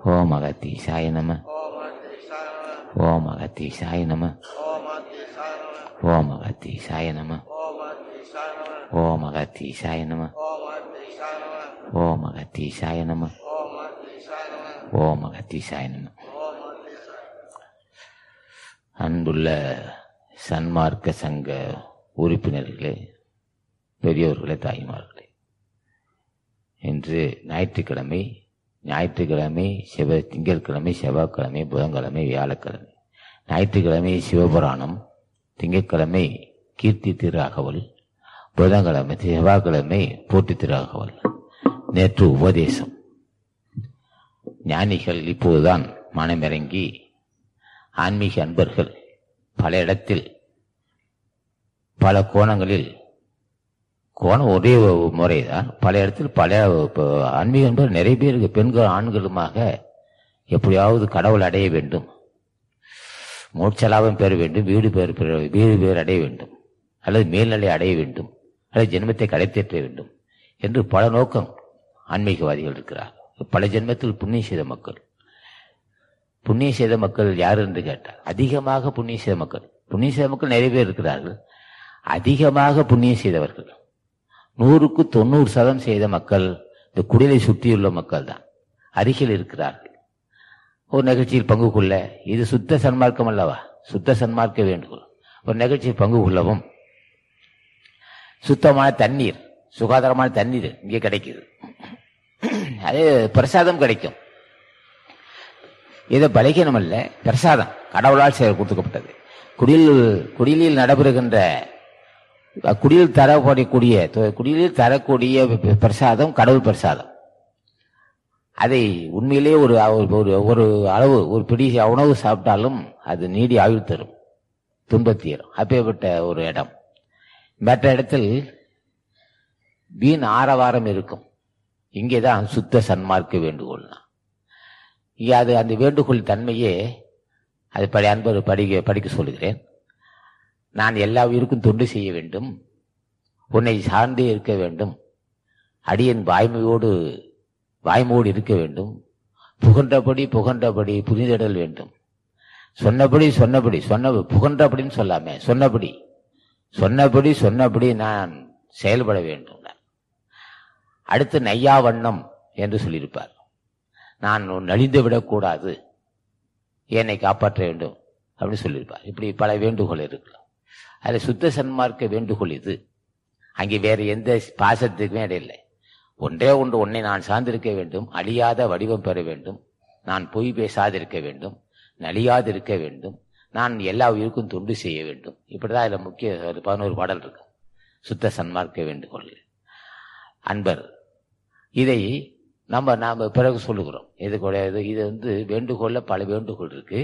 ஓம் அகத்தீசாய நம ஓம் அகத்தீசாய நம ஓம் அகத்தீசாய நம ஓம் அகத்தீசாய நம ஓம் அகத்தீசாய நம ஓம் அகத்தீசாய நம ஓம் அகத்தீசாய நம ஓம் அகத்தீசாய நம ஓம் அகத்தீசாய நம அன்புள்ள சன்மார்க்க சங்க உறுப்பினர்களே பெரியோர்களே தாய்மார்களே இன்று ஞாயிற்றுக்கிழமை ஞாயிற்றுக்கிழமை செவ திங்கட்கிழமை செவ்வாய்க்கிழமை புதன்கிழமை வியாழக்கிழமை ஞாயிற்றுக்கிழமை சிவபுராணம் திங்கட்கிழமை கீர்த்தி திரு அகவல் புதன்கிழமை செவ்வாய்க்கிழமை போட்டி திரு அகவல் நேற்று உபதேசம் ஞானிகள் இப்போதுதான் மனமிறங்கி ஆன்மீக அன்பர்கள் பல இடத்தில் பல கோணங்களில் கோணம் ஒரே முறைதான் பல இடத்தில் பல இப்போ ஆன்மீக அன்பர் நிறைய பேருக்கு பெண்கள் ஆண்களுமாக எப்படியாவது கடவுள் அடைய வேண்டும் மூச்சலாபம் பெற வேண்டும் வீடு பேர் பெற வீடு பேர் அடைய வேண்டும் அல்லது மேல்நிலை அடைய வேண்டும் அல்லது ஜென்மத்தை கடைத்தேற்ற வேண்டும் என்று பல நோக்கம் ஆன்மீகவாதிகள் இருக்கிறார் பல ஜென்மத்தில் புண்ணியம் செய்த மக்கள் புண்ணியம் செய்த மக்கள் யார் என்று கேட்டார் அதிகமாக புண்ணியம் செய்த மக்கள் புண்ணியம் செய்த மக்கள் நிறைய பேர் இருக்கிறார்கள் அதிகமாக புண்ணியம் செய்தவர்கள் நூறுக்கு தொண்ணூறு சதம் செய்த மக்கள் இந்த குடிலை சுற்றியுள்ள மக்கள் தான் அருகில் இருக்கிறார்கள் ஒரு நிகழ்ச்சியில் பங்கு கொள்ள இது சுத்த சன்மார்க்கம் அல்லவா சுத்த சன்மார்க்க வேண்டுகோள் ஒரு நிகழ்ச்சியில் பங்கு கொள்ளவும் சுத்தமான தண்ணீர் சுகாதாரமான தண்ணீர் இங்கே கிடைக்குது அது பிரசாதம் கிடைக்கும் இது பலகீனம் அல்ல பிரசாதம் கடவுளால் செயல் கொடுக்கப்பட்டது குடியில் குடிலில் நடைபெறுகின்ற குடியில் தரப்படக்கூடிய குடியில் தரக்கூடிய பிரசாதம் கடவுள் பிரசாதம் அதை உண்மையிலே ஒரு ஒரு ஒரு அளவு ஒரு பிடி உணவு சாப்பிட்டாலும் அது நீடி ஆயுள் தரும் துன்பத்தீரும் அப்பேற்பட்ட ஒரு இடம் மற்ற இடத்தில் வீண் ஆரவாரம் இருக்கும் இங்கேதான் சுத்த சன்மார்க்க வேண்டுகோள்னா இங்கே அது அந்த வேண்டுகோள் தன்மையே அது படி அன்பர் படிக்க படிக்க சொல்லுகிறேன் நான் எல்லா உயிருக்கும் தொண்டு செய்ய வேண்டும் உன்னை சார்ந்தே இருக்க வேண்டும் அடியன் வாய்மையோடு வாய்மையோடு இருக்க வேண்டும் புகன்றபடி புகன்றபடி புரிந்திடல் வேண்டும் சொன்னபடி சொன்னபடி சொன்ன புகன்றபடின்னு சொல்லாம சொன்னபடி சொன்னபடி சொன்னபடி நான் செயல்பட வேண்டும் அடுத்து நையா வண்ணம் என்று சொல்லியிருப்பார் நான் நலிந்து விடக்கூடாது என்னை காப்பாற்ற வேண்டும் அப்படின்னு சொல்லியிருப்பார் இப்படி பல வேண்டுகோள் இருக்கலாம் அதில் சுத்த சன்மார்க்க வேண்டுகோள் இது அங்கே வேறு எந்த பாசத்துக்குமே இடையில்லை ஒன்றே ஒன்று உன்னை நான் சார்ந்திருக்க வேண்டும் அழியாத வடிவம் பெற வேண்டும் நான் பொய் பேசாதிருக்க வேண்டும் நலியாதிருக்க வேண்டும் நான் எல்லா உயிருக்கும் தொண்டு செய்ய வேண்டும் இப்படிதான் இதுல முக்கிய ஒரு பதினோரு பாடல் இருக்கு சுத்த சன்மார்க்க வேண்டுகோள் அன்பர் இதை நம்ம நாம பிறகு சொல்லுகிறோம் இது கிடையாது இது வந்து வேண்டுகோள்ல பல வேண்டுகோள் இருக்கு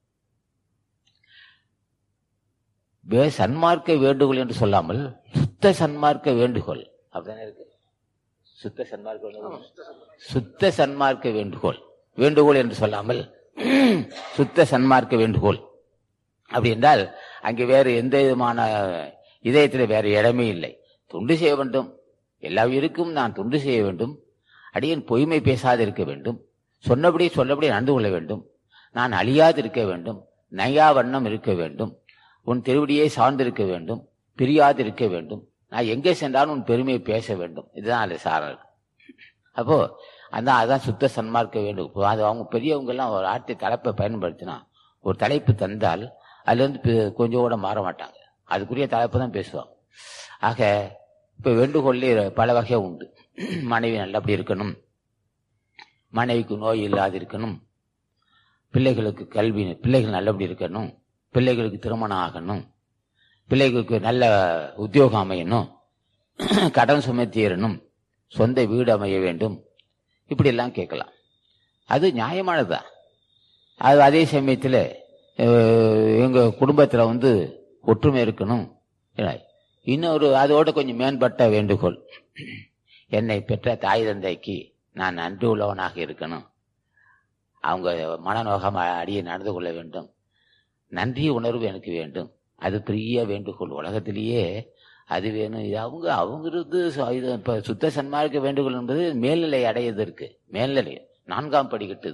சன்மார்க்க வேண்டுகோள் என்று சொல்லாமல் சுத்த சன்மார்க்க வேண்டுகோள் அப்படிதானே இருக்கு சுத்த சன்மார்க்க சுத்த சன்மார்க்க வேண்டுகோள் வேண்டுகோள் என்று சொல்லாமல் சுத்த சன்மார்க்க வேண்டுகோள் அப்படி என்றால் அங்கே வேறு எந்த விதமான இதயத்தில் வேறு இடமே இல்லை தொண்டு செய்ய வேண்டும் எல்லா உயிருக்கும் நான் தொண்டு செய்ய வேண்டும் அடியன் பொய்மை பேசாதிருக்க வேண்டும் சொன்னபடி சொல்லபடி நடந்து கொள்ள வேண்டும் நான் அழியாது இருக்க வேண்டும் நயா வண்ணம் இருக்க வேண்டும் உன் திருவடியை சார்ந்திருக்க வேண்டும் பிரியாது இருக்க வேண்டும் நான் எங்கே சென்றாலும் உன் பெருமையை பேச வேண்டும் இதுதான் அது சாரல் அப்போ அதான் அதான் சுத்த சன்மார்க்க வேண்டும் அது அவங்க பெரியவங்க எல்லாம் ஒரு ஆட்டை தலைப்பை பயன்படுத்தினா ஒரு தலைப்பு தந்தால் அதுல இருந்து கொஞ்சம் கூட மாற மாட்டாங்க அதுக்குரிய தலைப்பு தான் பேசுவாங்க ஆக இப்ப வேண்டுகோள்லே பல வகை உண்டு மனைவி நல்லபடி இருக்கணும் மனைவிக்கு நோய் இல்லாது இருக்கணும் பிள்ளைகளுக்கு கல்வி பிள்ளைகள் நல்லபடி இருக்கணும் பிள்ளைகளுக்கு திருமணம் ஆகணும் பிள்ளைகளுக்கு நல்ல உத்தியோகம் அமையணும் கடன் சுமை தீரணும் சொந்த வீடு அமைய வேண்டும் இப்படி எல்லாம் கேட்கலாம் அது நியாயமானதுதான் அது அதே சமயத்தில் எங்க குடும்பத்தில் வந்து ஒற்றுமை இருக்கணும் இன்னொரு அதோட கொஞ்சம் மேம்பட்ட வேண்டுகோள் என்னை பெற்ற தாய் தந்தைக்கு நான் நன்றி உள்ளவனாக இருக்கணும் அவங்க மனநோகம் அடியே நடந்து கொள்ள வேண்டும் நன்றி உணர்வு எனக்கு வேண்டும் அது பெரிய வேண்டுகோள் உலகத்திலேயே அது வேணும் இது அவங்க அவங்க இருந்து இது இப்ப சுத்த சன்மார்க்க வேண்டுகோள் என்பது மேல்நிலை அடையதற்கு மேல்நிலை நான்காம் படிக்கட்டுது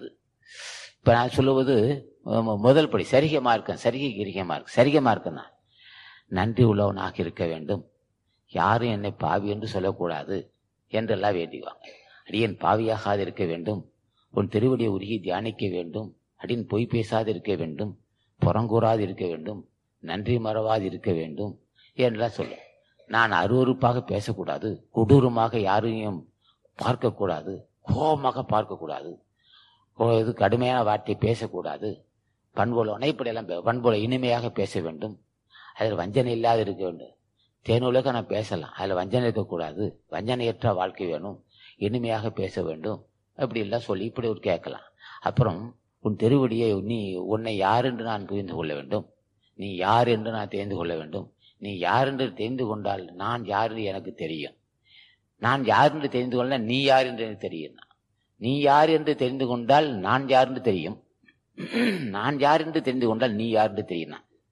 இப்ப நான் சொல்லுவது மு- முதல் படி சரிக மார்க்கம் சரிகை கிரிகை மார்க்கம் சரிக மார்க்கம் தான் நன்றி உள்ளவனாக இருக்க வேண்டும் யாரும் என்னை பாவி என்று சொல்லக்கூடாது என்றெல்லாம் வேண்டிக்குவாங்க அடியேன் பாவியாகாது இருக்க வேண்டும் உன் திருவடியை உருகி தியானிக்க வேண்டும் அடியேன் பொய் பேசாது இருக்க வேண்டும் புறங்கூறாது இருக்க வேண்டும் நன்றி மறவாது இருக்க வேண்டும் என்றெல்லாம் சொல்லும் நான் அருவருப்பாக பேசக்கூடாது கொடூரமாக யாரையும் பார்க்கக்கூடாது கோபமாக பார்க்கக்கூடாது கோ- இது கடுமையான வார்த்தை பேசக்கூடாது பண்புல இப்படியெல்லாம் பே- பண்புல இனிமையாக பேச வேண்டும் அதில் வஞ்சனை இல்லாது இருக்க வேண்டும் தேனுலக நான் பேசலாம் அதில் வஞ்சனை இருக்கக்கூடாது வஞ்சனையற்ற வாழ்க்கை வேணும் இனிமையாக பேச வேண்டும் அப்படி எல்லாம் சொல்லி இப்படி ஒரு கேட்கலாம் அப்புறம் உன் திருவடியை நீ உன்னை யார் என்று நான் புரிந்து கொள்ள வேண்டும் நீ யார் என்று நான் தெரிந்து கொள்ள வேண்டும் நீ யார் என்று தெரிந்து கொண்டால் நான் யார் என்று எனக்கு தெரியும் நான் யார் என்று தெரிந்து கொள்ள நீ யார் என்று எனக்கு தெரியும் நீ யார் என்று தெரிந்து கொண்டால் நான் யார் என்று தெரியும் நான் யார் என்று தெரிந்து கொண்டால் நீ யார் என்று தெரியும்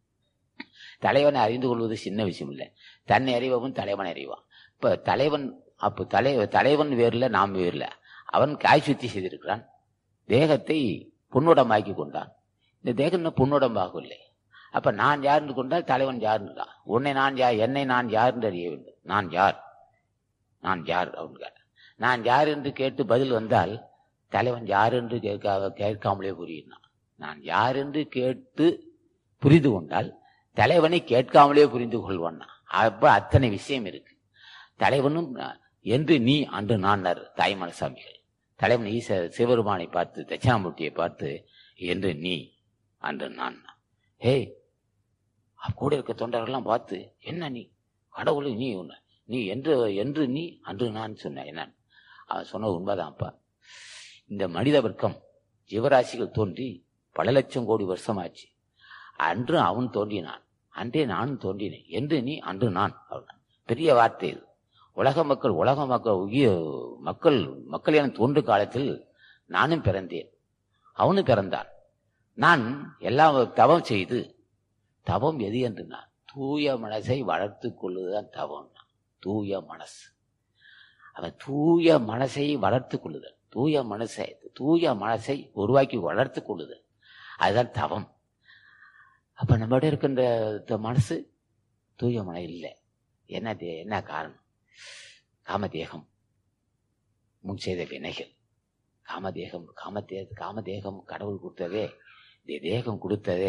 தலைவனை அறிந்து கொள்வது சின்ன விஷயம் இல்லை தன்னை அறிவவன் தலைவனை அறிவான் இப்ப தலைவன் அப்போ தலை தலைவன் வேறுல நாம் வேறுல அவன் காய் சுத்தி செய்திருக்கிறான் தேகத்தை பொன்னுடமாக்கி கொண்டான் இந்த தேகம் இன்னும் பொன்னுடம்பாகவில்லை அப்ப நான் யார் என்று கொண்டால் தலைவன் யாருன்றான் உன்னை நான் யார் என்னை நான் யார் என்று அறிய வேண்டும் நான் யார் நான் யார் அப்படின்னு கேட்டான் நான் யார் என்று கேட்டு பதில் வந்தால் தலைவன் யார் என்று கேட்காத கேட்காமலே புரியினான் நான் யார் என்று கேட்டு புரிந்து கொண்டால் தலைவனை கேட்காமலே புரிந்து கொள்வான் அப்ப அத்தனை விஷயம் இருக்கு தலைவனும் அஹ், என்று நீ அன்று நான் தாய்மான சாமிகள் தலைவன் ஈச சிவபெருமானை பார்த்து தட்சிணாமூர்த்தியை பார்த்து என்று நீ அன்று நான் ஹே கூட இருக்க தொண்டர்கள்லாம் பார்த்து என்ன நீ கடவுளை நீ உன்ன நீ என்று என்று நீ அன்று நான் சொன்னேன் என்ன அவன் சொன்னது உண்மைதான்ப்பா இந்த மனித வர்க்கம் ஜீவராசிகள் தோன்றி பல லட்சம் கோடி வருஷமாச்சு அன்று அவன் தோன்றினான் அன்றே நானும் தோன்றினேன் என்று நீ அன்று நான் அவன் பெரிய வார்த்தை இது உலக மக்கள் உலக மக்கள் உயிர் மக்கள் மக்கள் என தோன்று காலத்தில் நானும் பிறந்தேன் அவனும் பிறந்தான் நான் எல்லாம் தவம் செய்து தவம் எது என்று நான் தூய மனசை வளர்த்து கொள்ளுதான் தவம் தூய மனசு அவன் தூய மனசை வளர்த்து கொள்ளுதல் தூய மனசை தூய மனசை உருவாக்கி வளர்த்து கொள்ளுதல் அதுதான் தவம் அப்ப நம்மகிட்ட இருக்கின்ற இந்த மனசு தூய மன இல்லை என்ன தே- என்ன காரணம் காமதேகம் முன் செய்த வினைகள் காமதேகம் காமதே காமதேகம் கடவுள் கொடுத்ததே இந்த தேகம் கொடுத்ததே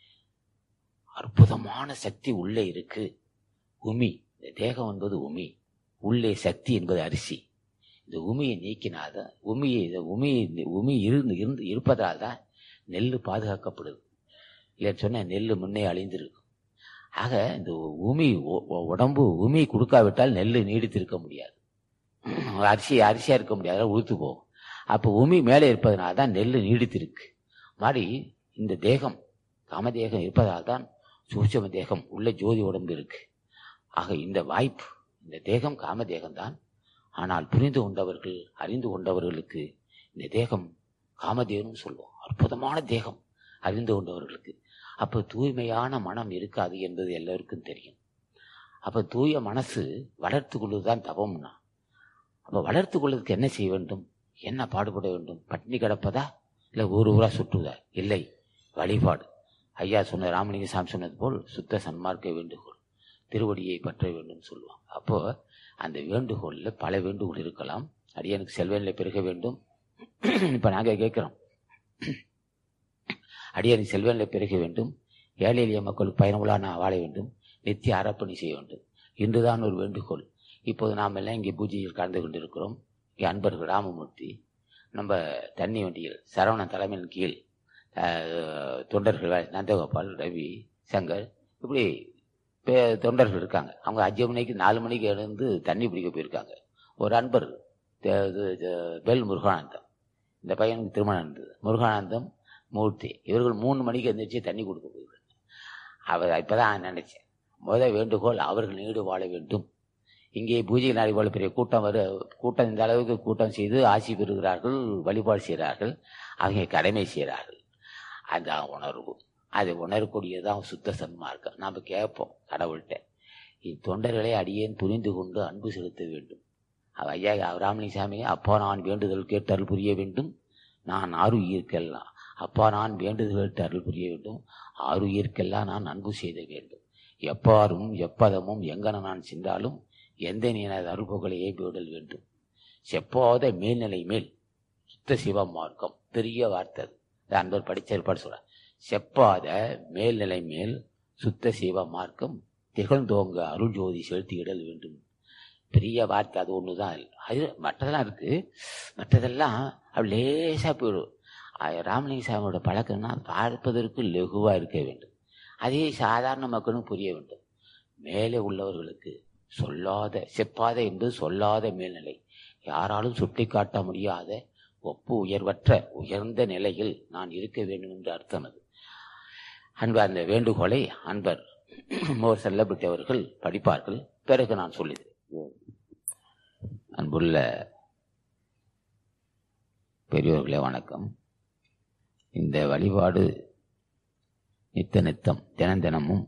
அற்புதமான சக்தி உள்ளே இருக்கு உமி இந்த தேகம் என்பது உமி உள்ளே சக்தி என்பது அரிசி இந்த உமியை நீக்கினாதான் உமியை இந்த உமி இந்த உமி இருந்து இருந்து இருப்பதால் தான் நெல் பாதுகாக்கப்படுது இல்லைன்னு சொன்ன நெல் முன்னே அழிந்திருக்கும் ஆக இந்த உமி உ- உ- உடம்பு உமி கொடுக்காவிட்டால் நெல் நீடித்திருக்க முடியாது அரிசி அரிசியா இருக்க முடியாது உளுத்து போகும் அப்போ உமி மேலே இருப்பதனால தான் நெல் நீடித்திருக்கு மாதிரி இந்த தேகம் காமதேகம் இருப்பதால் தான் சூட்சம தேகம் உள்ள ஜோதி உடம்பு இருக்கு ஆக இந்த வாய்ப்பு இந்த தேகம் காமதேகம் தான் ஆனால் புரிந்து கொண்டவர்கள் அறிந்து கொண்டவர்களுக்கு இந்த தேகம் காமதேவனும் சொல்லுவோம் அற்புதமான தேகம் அறிந்து கொண்டவர்களுக்கு அப்ப தூய்மையான மனம் இருக்காது என்பது எல்லோருக்கும் தெரியும் அப்ப தூய மனசு வளர்த்து கொள்வதுதான் தவம்னா அப்ப வளர்த்து கொள்வதற்கு என்ன செய்ய வேண்டும் என்ன பாடுபட வேண்டும் பட்டினி கிடப்பதா இல்ல ஊர் ஊரா சுற்றுவதா இல்லை வழிபாடு ஐயா சொன்ன ராமலிங்க சாமி சொன்னது போல் சுத்த சன்மார்க்க வேண்டுகோள் திருவடியை பற்ற வேண்டும் சொல்லுவாங்க அப்போ அந்த வேண்டுகோளில் பல வேண்டுகோள் இருக்கலாம் அடியனுக்கு செல்வனில் பெருக வேண்டும் இப்ப நாங்க கேட்கிறோம் அடியனுக்கு செல்வனில் பெருக வேண்டும் ஏழை எளிய மக்களுக்கு பயனுள்ளா நான் வாழ வேண்டும் நித்திய அறப்பணி செய்ய வேண்டும் இன்றுதான் ஒரு வேண்டுகோள் இப்போது நாம் எல்லாம் இங்கே பூஜையில் கலந்து கொண்டிருக்கிறோம் இங்கே அன்பர்கள் ராமமூர்த்தி நம்ம தண்ணி வண்டியில் சரவணன் தலைமையின் கீழ் அஹ், தொண்டர்கள் வே- நந்தகோபால் ரவி சங்கர் இப்படி பே- தொண்டர்கள் இருக்காங்க அவங்க அஞ்சு மணிக்கு நாலு மணிக்கு எழுந்து தண்ணி பிடிக்க போயிருக்காங்க ஒரு அன்பர் த- இது- இது பெல் முருகானந்தம் இந்த பையனுக்கு திருமணம் இருந்தது முருகானந்தம் மூர்த்தி இவர்கள் மூணு மணிக்கு எந்திரிச்சு தண்ணி கொடுக்க போயிருக்காங்க அவர் இப்பதான் நினைச்சேன் முத வேண்டுகோள் அவர்கள் நீடு வாழ வேண்டும் இங்கே பூஜை நாள் இவ்வளவு பெரிய கூட்டம் வரு கூட்டம் இந்த அளவுக்கு கூட்டம் செய்து ஆசி பெறுகிறார்கள் வழிபாடு செய்கிறார்கள் அவங்க கடமை செய்கிறார்கள் அந்த உணர்வு அது உணரக்கூடியதுதான் சுத்த சன்மார்க்கம் நாம் கேட்போம் கடவுள்கிட்ட இத்தொண்டர்களை அடியேன் புரிந்து கொண்டு அன்பு செலுத்த வேண்டும் அவ ஐயா ராமலிங்க சாமி அப்போ நான் வேண்டுதல் கேட்டல் புரிய வேண்டும் நான் ஆறுயிர்க்கெல்லாம் அப்பா நான் வேண்டுதல் கேட்டு அருள் புரிய வேண்டும் ஆறுயிர்க்கெல்லாம் நான் அன்பு செய்த வேண்டும் எப்பாரும் எப்பதமும் எங்கன நான் சென்றாலும் எந்த நீனது அருள்புகழையே விடல் வேண்டும் செப்பாத மேல்நிலை மேல் சுத்த சிவ மார்க்கம் பெரிய வார்த்தை அது. அது அன்பர் படிச்ச ஏற்பாடு சொல்ற செப்பாத மேல்நிலை மேல் சுத்த சிவ மார்க்கம் திகழ்ந்தோங்க அருள் ஜோதி செலுத்தியிடல் வேண்டும் பெரிய வார்த்தை அது ஒண்ணுதான் இல்ல. அது மற்றதெல்லாம் இருக்கு மற்றதெல்லாம் அப்படி லேசா போயிடும் அது ராமலிங்க சாமியோட பழக்கம்னா பார்ப்பதற்கு லெகுவா இருக்க வேண்டும் அதே சாதாரண மக்களும் புரிய வேண்டும் மேலே உள்ளவர்களுக்கு சொல்லாத செப்பாத என்பது சொல்லாத மேல்நிலை யாராலும் சுட்டிக்காட்ட முடியாத ஒப்பு உயர்வற்ற உயர்ந்த நிலையில் நான் இருக்க வேண்டும் என்று அர்த்தம் அது அன்பர் அந்த வேண்டுகோளை அன்பர் மோர் செல்லப்பட்டி அவர்கள் படிப்பார்கள் பிறகு நான் சொல்லுகிறேன் அன்புள்ள பெரியோர்களே வணக்கம் இந்த வழிபாடு நித்த நித்தம் தினம் தினமும்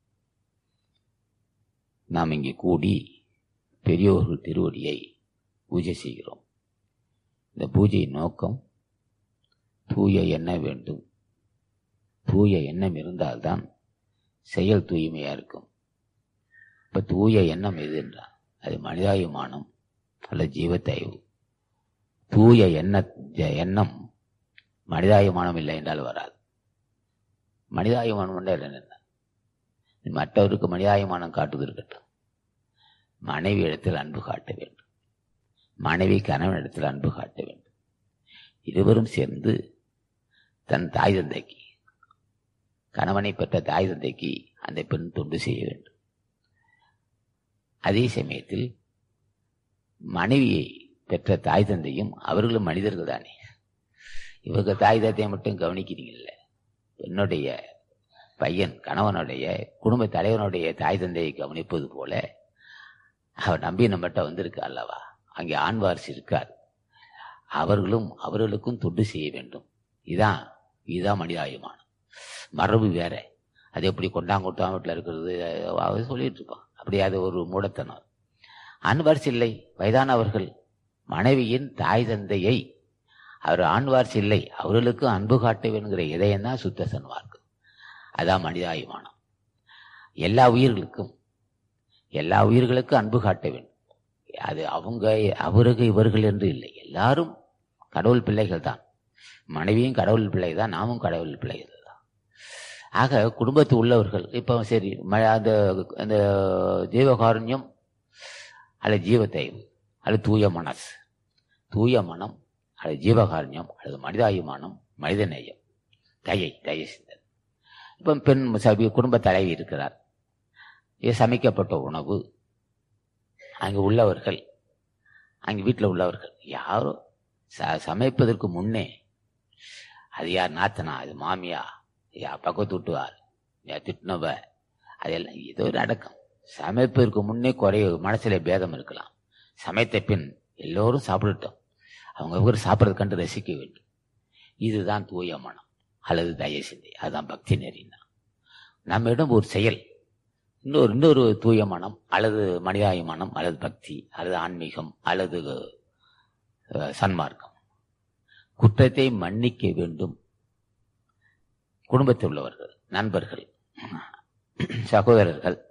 நாம் இங்கே கூடி பெரியோர்கள் திருவடியை பூஜை செய்கிறோம் இந்த பூஜையின் நோக்கம் தூய எண்ணம் வேண்டும் தூய எண்ணம் இருந்தால்தான் செயல் தூய்மையா இருக்கும் இப்ப தூய எண்ணம் எது என்றால் அது மனிதாயுமானம் அல்ல ஜீவத்தயவு தூய எண்ண எண்ணம் மனிதாயுமானம் இல்லை என்றால் வராது மனிதாயுமானம் என்றால் என்ன மற்றவருக்கு மனிதாயுமானம் காட்டுவது இருக்கட்டும் மனைவி இடத்தில் அன்பு காட்ட வேண்டும் மனைவி கணவன் இடத்தில் அன்பு காட்ட வேண்டும் இருவரும் சேர்ந்து தன் தாய் தந்தைக்கு கணவனை பெற்ற தாய் தந்தைக்கு அந்த பெண் தொண்டு செய்ய வேண்டும் அதே சமயத்தில் மனைவியை பெற்ற தாய் தந்தையும் அவர்களும் மனிதர்கள் தானே இவங்க தாய் தந்தையை மட்டும் கவனிக்கிறீங்கல்ல என்னுடைய பையன் கணவனுடைய குடும்ப தலைவனுடைய தாய் தந்தையை கவனிப்பது போல அவர் நம்பி நம்மகிட்ட வந்திருக்கா அல்லவா அங்கே ஆண் வாரிசு இருக்கார் அவர்களும் அவர்களுக்கும் தொண்டு செய்ய வேண்டும் இதான் இதுதான் மனிதாயுமானம் மரபு வேற அது எப்படி கொண்டாங்கொட்டான் வீட்டில் இருக்கிறது அவர் சொல்லிட்டு இருப்பான் அப்படி அது ஒரு மூடத்தனம் ஆண் வாரிசு இல்லை வயதானவர்கள் மனைவியின் தாய் தந்தையை அவர் ஆண் வாரிசு இல்லை அவர்களுக்கும் அன்பு காட்ட வேணுங்கிற இதயம் தான் சுத்த சன்மார்க்கம் அதான் மனிதாயுமானம் எல்லா உயிர்களுக்கும் எல்லா உயிர்களுக்கும் அன்பு காட்ட வேண்டும் அது அவங்க அவருக்கு இவர்கள் என்று இல்லை எல்லாரும் கடவுள் பிள்ளைகள் தான் மனைவியும் கடவுள் பிள்ளை தான் நாமும் கடவுள் பிள்ளைகள் தான் ஆக குடும்பத்து உள்ளவர்கள் இப்போ சரி ம- அந்த அந்த ஜீவகாருண்யம் அல்லது ஜீவத்தைவு அல்லது தூய மனசு தூய மனம் அல்லது ஜீவகாருண்யம் அல்லது மனிதாயுமானம் மனிதநேயம் தயை தயை சிந்தனை இப்போ பெண் சபி குடும்ப தலைவி இருக்கிறார் இது சமைக்கப்பட்ட உணவு அங்கே உள்ளவர்கள் அங்கே வீட்டில் உள்ளவர்கள் யாரோ ச சமைப்பதற்கு முன்னே அது யார் நாத்தனா அது மாமியா யார் பக்கத்து விட்டுவார் யார் திட்டினவ அதெல்லாம் ஏதோ ஒரு அடக்கம் சமைப்பதற்கு முன்னே குறைய மனசுல பேதம் இருக்கலாம் சமைத்த பின் எல்லோரும் சாப்பிடட்டும் அவங்க ஒரு சாப்பிட்றது கண்டு ரசிக்க வேண்டும் இதுதான் தூய மனம் அல்லது தய சிந்தை அதுதான் பக்தி நெறின்னா நம்மிடம் ஒரு செயல் இன்னொரு இன்னொரு தூய மனம் அல்லது மனிதாயமானம் அல்லது பக்தி அல்லது ஆன்மீகம் அல்லது அஹ், சன்மார்க்கம் குற்றத்தை மன்னிக்க வேண்டும் குடும்பத்தில் உள்ளவர்கள் நண்பர்கள் சகோதரர்கள்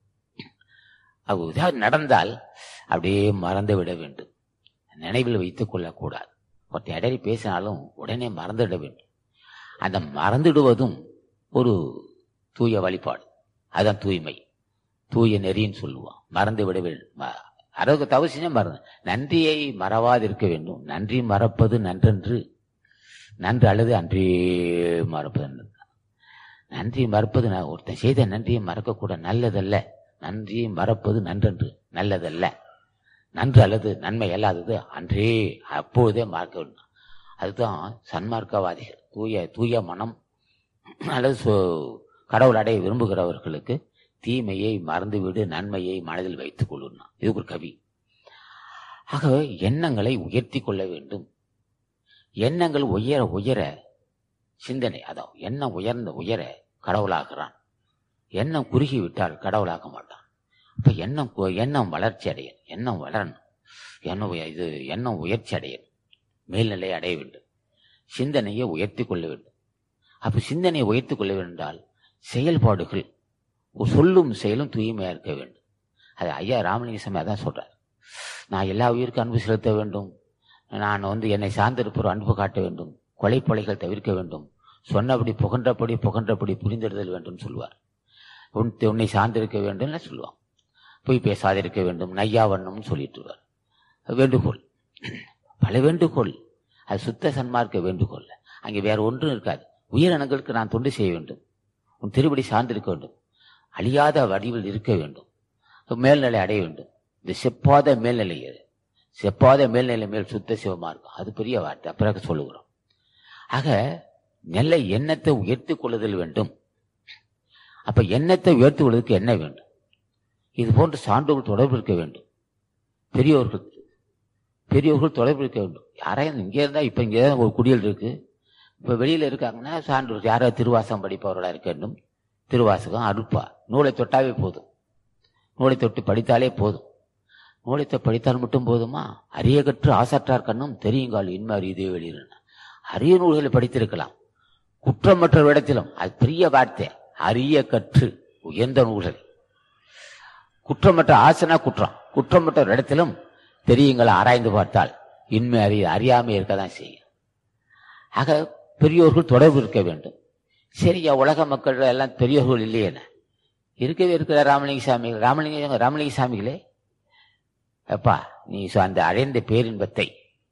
அது ஏதாவது நடந்தால் அப்படியே மறந்து விட வேண்டும் நினைவில் வைத்துக் கொள்ளக்கூடாது ஒருத்தர் இடையில பேசினாலும் உடனே மறந்துவிட வேண்டும் அந்த மறந்துடுவதும் ஒரு தூய வழிபாடு அதான் தூய்மை தூய நெறின்னு சொல்லுவோம் மறந்து விட வேண்டும் அதற்கு தவறு செஞ்சா மறந்து நன்றியை மறவாதிருக்க வேண்டும் நன்றி மறப்பது நன்றென்று நன்று அல்லது அன்றே மறப்பது நன்று. நன்றி மறப்பது ந- ஒருத்தன் செய்த நன்றியை மறக்கக்கூட நல்லதல்ல நன்றியை மறப்பது நன்றென்று நல்லதல்ல நன்று அல்லது நன்மை அல்லாதது அன்றே அப்பொழுதே மறக்க வேண்டும் அதுதான் சன்மார்க்கவாதிகள் தூய தூய மனம் அல்லது சு- கடவுள் அடைய விரும்புகிறவர்களுக்கு தீமையை மறந்துவிடு நன்மையை மனதில் வைத்துக் கொள்ளணும் இது ஒரு கவி ஆக எண்ணங்களை உயர்த்தி கொள்ள வேண்டும் எண்ணங்கள் உயர உயர சிந்தனை அதான் எண்ணம் உயர்ந்த உயர கடவுளாகிறான் எண்ணம் குறுகி விட்டால் கடவுளாக மாட்டான் இப்ப எண்ணம் கு- எண்ணம் வளர்ச்சி அடையணும் எண்ணம் வளரணும் எண்ணம் உய- இது எண்ணம் உயர்ச்சி அடையணும் மேல்நிலை அடைய வேண்டும் சிந்தனையை உயர்த்தி கொள்ள வேண்டும் அப்ப சிந்தனையை உயர்த்தி கொள்ள வேண்டும் என்றால் செயல்பாடுகள் ஒரு சொல்லும் செயலும் தூய்மையா இருக்க வேண்டும் அது ஐயா ராமலிங்க சாமி அதான் சொல்றார் நான் எல்லா உயிருக்கும் அன்பு செலுத்த வேண்டும் நான் வந்து என்னை சார்ந்திருப்போர் அன்பு காட்ட வேண்டும் கொலைப்பொலைகள் தவிர்க்க வேண்டும் சொன்னபடி புகன்றபடி புகன்றபடி புரிந்திடுதல் வேண்டும் சொல்வார் உன் உன்னை சார்ந்திருக்க வேண்டும் சொல்லுவான் பொய் பேசாதிருக்க வேண்டும் நையா வண்ணம்னு சொல்லிட்டு வருவார் வேண்டுகோள் பல வேண்டுகோள் அது சுத்த சன்மார்க்க வேண்டுகோள் அங்கே வேற ஒன்றும் இருக்காது உயிரினங்களுக்கு நான் தொண்டு செய்ய வேண்டும் உன் திருப்படி சார்ந்திருக்க வேண்டும் அழியாத வடிவில் இருக்க வேண்டும் மேல்நிலை அடைய வேண்டும் இந்த செப்பாத மேல்நிலை எது? செப்பாத மேல்நிலை மேல் சுத்த சிவமா இருக்கும் அது பெரிய வார்த்தை பிறகு சொல்லுகிறோம் ஆக நல்ல எண்ணத்தை உயர்த்தி கொள்ளுதல் வேண்டும் அப்ப எண்ணத்தை உயர்த்தி கொள்வதற்கு என்ன வேண்டும் இது போன்ற சான்றோர்கள் தொடர்பு இருக்க வேண்டும் பெரியோர்கள் பெரியோர்கள் தொடர்பு இருக்க வேண்டும் யாரையும் இங்கே இருந்தா இப்ப இங்கே ஒரு குடியல் இருக்கு இப்ப வெளியில இருக்காங்கன்னா சான்றோர் யாராவது திருவாசகம் படிப்பவர்களா இருக்க வேண்டும் திருவாசகம் அருப்பா நூலை தொட்டாவே போதும் நூலை தொட்டு படித்தாலே போதும் நூலை தொட்டு படித்தால் மட்டும் போதுமா அரிய கற்று ஆசாற்றார் கண்ணும் தெரியுங்கால் இன்மை அறியதே வெளியின அரிய நூல்களை படித்திருக்கலாம் குற்றமற்ற இடத்திலும் அது பெரிய வார்த்தை அரிய கற்று உயர்ந்த நூல்கள் குற்றமற்ற ஆசனா குற்றம் குற்றமற்ற இடத்திலும் தெரியுங்களை ஆராய்ந்து பார்த்தால் இன்மை அறிய அறியாமை இருக்கதான் செய்யும் ஆக பெரியோர்கள் தொடர்பு இருக்க வேண்டும் சரியா உலக மக்கள் எல்லாம் பெரியோர்கள் இல்லையே இருக்கவே இருக்கிற ராமலிங்க சாமி ராமலிங்க ராமலிங்க சாமிகளே அப்பா நீ சொ- அந்த அடைந்த பேரின்பத்தை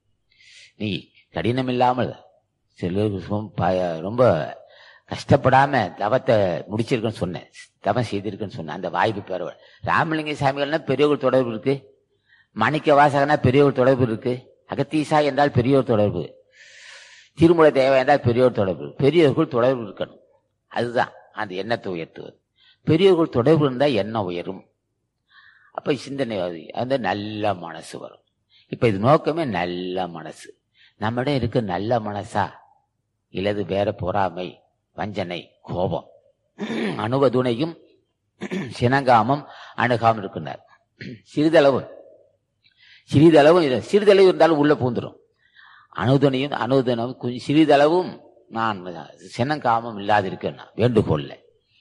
நீ கடினம் இல்லாமல் சிலருக்கு சும் ப- ரொம்ப கஷ்டப்படாம தவத்தை முடிச்சிருக்கேன்னு சொன்னேன் தவம் செய்திருக்கேன்னு சொன்னேன் அந்த வாய்ப்பு பெறவ ராமலிங்க சாமிகள்னா பெரியவர்கள் தொடர்பு இருக்கு மாணிக்க வாசகனா பெரியவர் தொடர்பு இருக்கு அகத்தீசா என்றால் பெரியோர் தொடர்பு திருமுறை தேவை என்றால் பெரியோர் தொடர்பு பெரியவர்கள் தொடர்பு இருக்கணும் அதுதான் அந்த எண்ணத்தை உயர்த்துவது பெரியவர்கள் தொடர்பு இருந்தால் எண்ணம் உயரும் அப்ப சிந்தனை அது அந்த நல்ல மனசு வரும் இப்ப இது நோக்கமே நல்ல மனசு நம்மிடம் இருக்க நல்ல மனசா இல்லது வேற பொறாமை வஞ்சனை கோபம் அணுவதுணையும் சினங்காமம் அணுகாமல் இருக்கின்றார் சிறிதளவு சிறிதளவும் இது- சிறிதளவு இருந்தாலும் உள்ள பூந்துரும் அணுதுணையும் அணுதுணும் கொஞ்சம் சிறிதளவும் நான் சினங்காமம் இல்லாதிருக்கேன் வேண்டுகோள்ல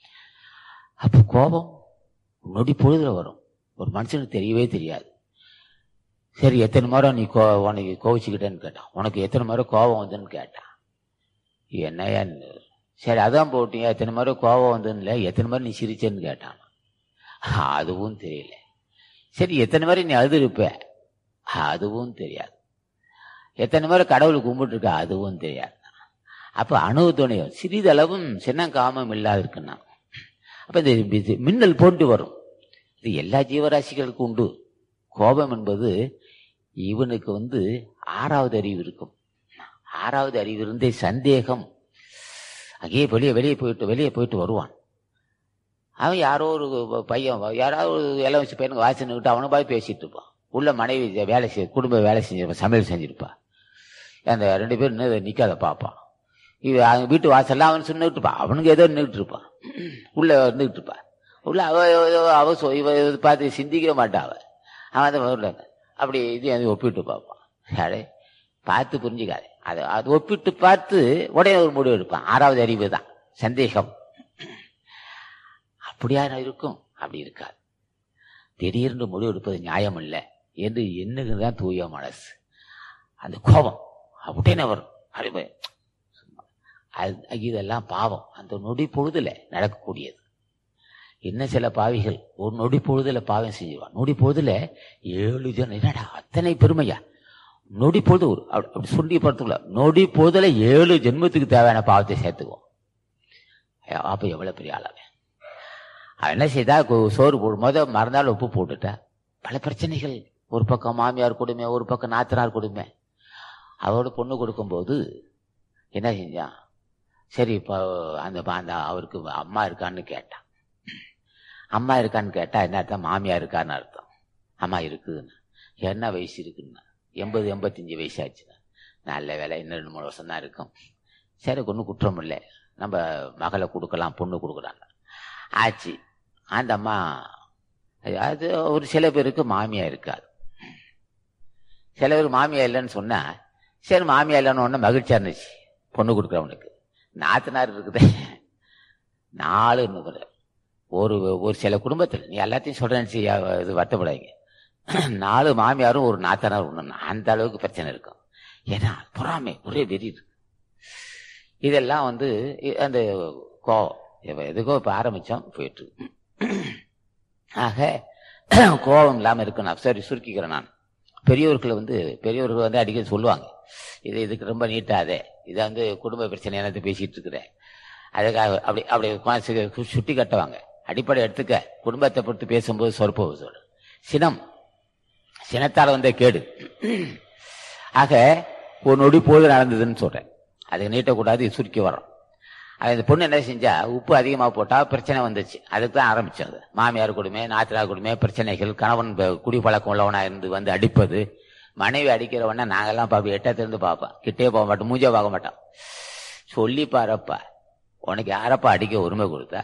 அப்ப கோபம் நொடி பொழுதுல வரும் ஒரு மனுஷனுக்கு தெரியவே தெரியாது சரி எத்தனை முறை நீ கோ உனக்கு கோவிச்சுக்கிட்டேன்னு கேட்டான் உனக்கு எத்தனை முறை கோபம் வந்துன்னு கேட்டான் என்னையா நீ- சரி அதான் போட்டீங்க எத்தனை முறை கோபம் வந்துன்னு எத்தனை முறை நீ சிரிச்சேன்னு கேட்டான் அதுவும் தெரியல சரி எத்தனை முறை நீ அழுதுருப்ப அதுவும் தெரியாது எத்தனை முறை கடவுளை கும்பிட்டு இருக்க அதுவும் தெரியாது அப்ப அணு துணையும் சிறிதளவும் சின்ன காமம் இல்லாத இருக்குன்னா அப்ப இந்த இது மின்னல் போன்று வரும் இது எல்லா ஜீவராசிகளுக்கும் உண்டு கோபம் என்பது இவனுக்கு வந்து ஆறாவது அறிவு இருக்கும் ஆறாவது அறிவு இருந்தே சந்தேகம் அங்கேயே வெளியே வெளியே போயிட்டு வெளியே போயிட்டு வருவான் அவன் யாரோ ஒரு பையன் யாராவது ஒரு இளம் வயசு பையனுக்கு வாசனுக்கிட்டு அவனை போய் பேசிட்டு இருப்பான் உள்ள மனைவி வேலை செய் குடும்ப வேலை செஞ்சிருப்பான் சமையல் செஞ்சிருப்பா அந்த ரெண்டு பேரும் நின்று நிக்காத பார்ப்பான் இவ அவங்க வீட்டு வாசல்ல அவன் நின்றுட்டு இருப்பான் அவனுக்கு ஏதோ நின்றுட்டு இருப்பான் உள்ள இருந்துகிட்டு இருப்பான் உள்ள அவ அவ- அவ சொ- இவ இவ பார்த்து சிந்திக்கவே மாட்டான் அவ அவன் அந்த உள்ள அப்படி இது அது ஒப்பிட்டு பார்ப்பான் அடே பார்த்து புரிஞ்சுக்காது அது அது ஒப்பிட்டு பார்த்து உடனே ஒரு முடிவு எடுப்பான் ஆறாவது அறிவு தான் சந்தேகம் அப்படியா இருக்கும் அப்படி இருக்காது திடீர்னு முடிவு எடுப்பது நியாயம் இல்லை என்று எண்ணுகிறதான் தூய மனசு அந்த கோபம் உடனே வரும் அறிவு அது இதெல்லாம் பாவம் அந்த நொடி பொழுதுல நடக்கக்கூடியது இன்னும் சில பாவிகள் ஒரு நொடி பொழுதுல பாவம் செஞ்சிருவான் நொடி பொழுதுல ஏழு ஜனம் என்னடா அத்தனை பெருமையா நொடி பொழுது ஒரு அப்படி அப்படி சுண்டி படுத்துக்கல நொடி பொழுதுல ஏழு ஜென்மத்துக்கு தேவையான பாவத்தை சேர்த்துக்குவோம் அப்ப எவ்வளவு பெரிய ஆளவன் அவன் என்ன செய்தா கு- சோறு போடும் போது மறந்தாலும் உப்பு போட்டுட்டா பல பிரச்சனைகள் ஒரு பக்கம் மாமியார் கொடுமை ஒரு பக்கம் நாத்தனார் கொடுமை அவரோட பொண்ணு கொடுக்கும்போது என்ன செஞ்சான் சரி இப்போ அந்த அந்த அவருக்கு அம்மா இருக்கான்னு கேட்டான் அம்மா இருக்கான்னு கேட்டா என்ன அர்த்தம் மாமியா இருக்கான்னு அர்த்தம் அம்மா இருக்குதுன்னு என்ன வயசு இருக்குன்னு எண்பது எண்பத்தஞ்சு வயசு ஆச்சுன்னா நல்ல வேலை இன்னும் ரெண்டு மூணு வருஷம் தான் இருக்கும் சரி ஒன்றும் குற்றம் இல்லை நம்ம மகளை கொடுக்கலாம் பொண்ணு கொடுக்கலாம் ஆச்சு அந்த அம்மா அது ஒரு சில பேருக்கு மாமியா இருக்காது சில பேர் மாமியா இல்லைன்னு சொன்னா சரி மாமியா இல்லைன்னு ஒன்று மகிழ்ச்சியா இருந்துச்சு பொண்ணு கொடுக்குறவனுக்கு நாத்தனார் இருக்குது நாலு நுகர் ஒரு ஒரு சில குடும்பத்தில் நீ எல்லாத்தையும் சொல்றேன்னு செய்ய இது வருத்தப்படாதீங்க நாலு மாமியாரும் ஒரு நாத்தனார் ஒண்ணு அந்த அளவுக்கு பிரச்சனை இருக்கும் ஏன்னா பொறாமை ஒரே வெறி இருக்கு இதெல்லாம் வந்து இ- அந்த கோவம் இப்ப எதுக்கோ இப்ப ஆரம்பிச்சோம் போயிட்டு இருக்கு. ஆக கோபம் இல்லாம இருக்கணும் சரி சுருக்கிக்கிறேன் நான் பெரியவர்களை வந்து பெரியவர்கள் வந்து அடிக்கடி சொல்லுவாங்க இது இதுக்கு ரொம்ப நீட்டாதே இதை வந்து குடும்ப பிரச்சனை என்னத்தை பேசிட்டு இருக்கிறேன் அதுக்காக அப்படி அப்படி மனசுக்கு சு- சுட்டி கட்டுவாங்க அடிப்படை எடுத்துக்க குடும்பத்தை பொறுத்து பேசும்போது சொற்ப சொல் சினம் சினத்தால வந்த கேடு ஆக ஒரு நொடி போது நடந்ததுன்னு சொல்றேன் அதுக்கு நீட்டக்கூடாது இது சுருக்கி வரோம் அது இந்த பொண்ணு என்ன செஞ்சா உப்பு அதிகமா போட்டா பிரச்சனை வந்துச்சு அதுக்கு தான் ஆரம்பிச்சது மாமியார் கொடுமை நாத்தனார் கொடுமை பிரச்சனைகள் கணவன் ப- குடிப்பழக்கம் உள்ளவனா இருந்து வந்து அடிப்பது மனைவி அடிக்கிறவன நாங்கெல்லாம் பாப்போம் எட்டத்திலிருந்து பார்ப்போம் கிட்டே போக மாட்டோம் மூஞ்சே பார்க்க மாட்டோம் சொல்லி பாரப்பா உனக்கு யாரப்பா அடிக்க உரிமை கொடுத்தா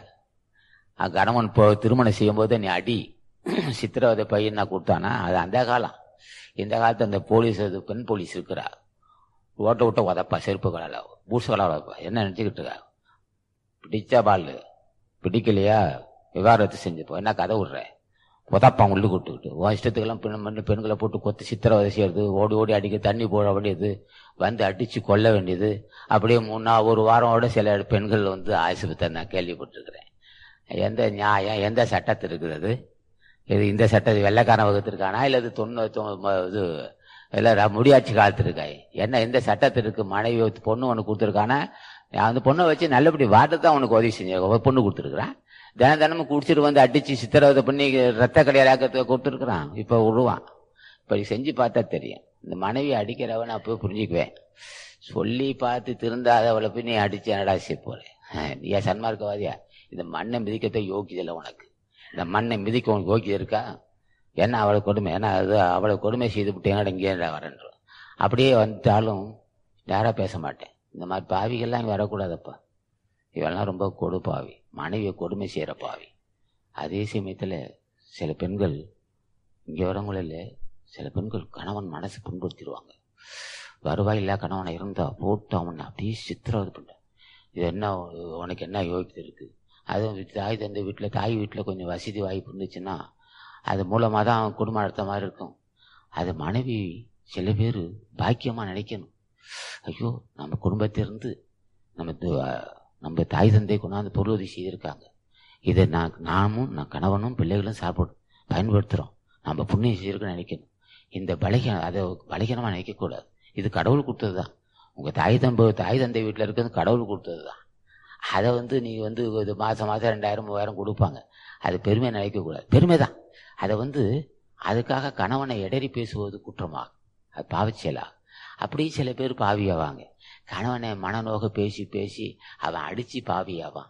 அஹ் கணவன் இப்போ திருமணம் செய்யும் போது நீ அடி சித்திரவதை பையன் நான் கொடுத்தானா அது அந்த காலம் இந்த காலத்து அந்த போலீஸ் அது பெண் போலீஸ் இருக்கிறா ஓட்ட விட்ட உதப்பா செருப்பு கலால பூசு கலால உதப்பா என்ன நினைச்சுக்கிட்டு இருக்கா பிடிச்சா பால் பிடிக்கலையா விவாகரத்து செஞ்சுப்போம் என்ன கதை விடுற உதப்பான் உள்ளு கூட்டுக்கிட்டு உன் இஷ்டத்துக்கெல்லாம் பெண் மண்ணு பெண்களை போட்டு கொத்து சித்திரவதை செய்யறது ஓடி ஓடி அடிக்க தண்ணி போட வேண்டியது வந்து அடிச்சு கொல்ல வேண்டியது அப்படியே மூணா ஒரு வாரமோட சில பெண்கள் வந்து ஆசிபத்தை நான் கேள்விப்பட்டிருக்கிறேன் எந்த நியாயம் எந்த சட்டத்தில் இருக்கிறது இது இந்த சட்டம் வெள்ளைக்காரன் வகுத்திருக்கானா இல்லை இது தொண்ணூ தொ- ம- இது இல்லை ர- முடியாட்சி காலத்தில் இருக்கா என்ன எந்த சட்டத்திற்கு மனைவி ஒத்து- பொண்ணு ஒன்று கொடுத்துருக்கானா அந்த பொண்ணை வச்சு நல்லபடி வாட்டு தான் உனக்கு உதவி செஞ்சு பொண்ணு கொடுத்துருக்குறான் தினம் தினமும் குடிச்சிட்டு வந்து அடிச்சு சித்திரவதை பண்ணி ரத்த கடையாக்கத்துக்கு கொடுத்துருக்குறான் இப்போ விடுவான் இப்படி செஞ்சு பார்த்தா தெரியும் இந்த மனைவி அடிக்கிறவன் அப்போ புரிஞ்சுக்குவேன் சொல்லி பார்த்து திருந்தாத அவளை போய் நீ அடிச்சு என்னடா செய்ய போறேன் நீ சன்மார்க்கவாதியா இந்த மண்ணை மிதிக்கத்தை யோக்கியதில்லை உனக்கு இந்த மண்ணை மிதிக்க உனக்கு யோக்கியம் இருக்கா என்ன அவளை கொடுமை ஏன்னா அது அவளை கொடுமை செய்து விட்டு என்னடா இங்கே வரன்றோம் அப்படியே வந்துட்டாலும் யாரா பேச மாட்டேன் இந்த மாதிரி பாவிகள்லாம் இங்கே வரக்கூடாதப்பா இவெல்லாம் ரொம்ப கொடு பாவி மனைவியை கொடுமை செய்கிற பாவி அதே சமயத்தில் சில பெண்கள் இங்கே வரவங்கள சில பெண்கள் கணவன் மனசு புண்படுத்திடுவாங்க வருவாய் இல்லா கணவனை இருந்தா போட்டு அவனை அப்படியே சித்திரவதை பண்ண இது என்ன உனக்கு என்ன யோகியம் இருக்கு அதுவும் வீட்டு தாய் தந்தை வீட்டில் தாய் வீட்டில் கொஞ்சம் வசதி வாய்ப்பு இருந்துச்சுன்னா அது மூலமாக தான் அவன் குடும்பம் நடத்த மாதிரி இருக்கும் அது மனைவி சில பேர் பாக்கியமாக நினைக்கணும் ஐயோ நம்ம குடும்பத்திலிருந்து நம்ம து- அஹ் நம்ம தாய் தந்தை கொண்டாந்து பொருளுதவி செய்திருக்காங்க இதை நான் நாமும் நான் கணவனும் பிள்ளைகளும் சாப்பிடு பயன்படுத்துகிறோம் நம்ம புண்ணியம் செய்திருக்கோன்னு நினைக்கணும் இந்த பலகீனம் அதை பலகீனமாக நினைக்கக்கூடாது இது கடவுள் கொடுத்தது தான் உங்கள் தாய் தம்பு தாய் தந்தை வீட்டில் இருக்கிறது கடவுள் கொடுத்தது தான் அதை வந்து நீ வந்து இது மாதம் மாதம் ரெண்டாயிரம் மூவாயிரம் கொடுப்பாங்க அது பெருமை நினைக்கக்கூடாது பெருமை தான் அதை வந்து அதுக்காக கணவனை இடறி பேசுவது குற்றமாகும் அது பாவச்செயலா அப்படியே சில பேர் பாவியாவாங்க கணவனை மனநோக பேசி பேசி அவன் அடிச்சு பாவியாவான்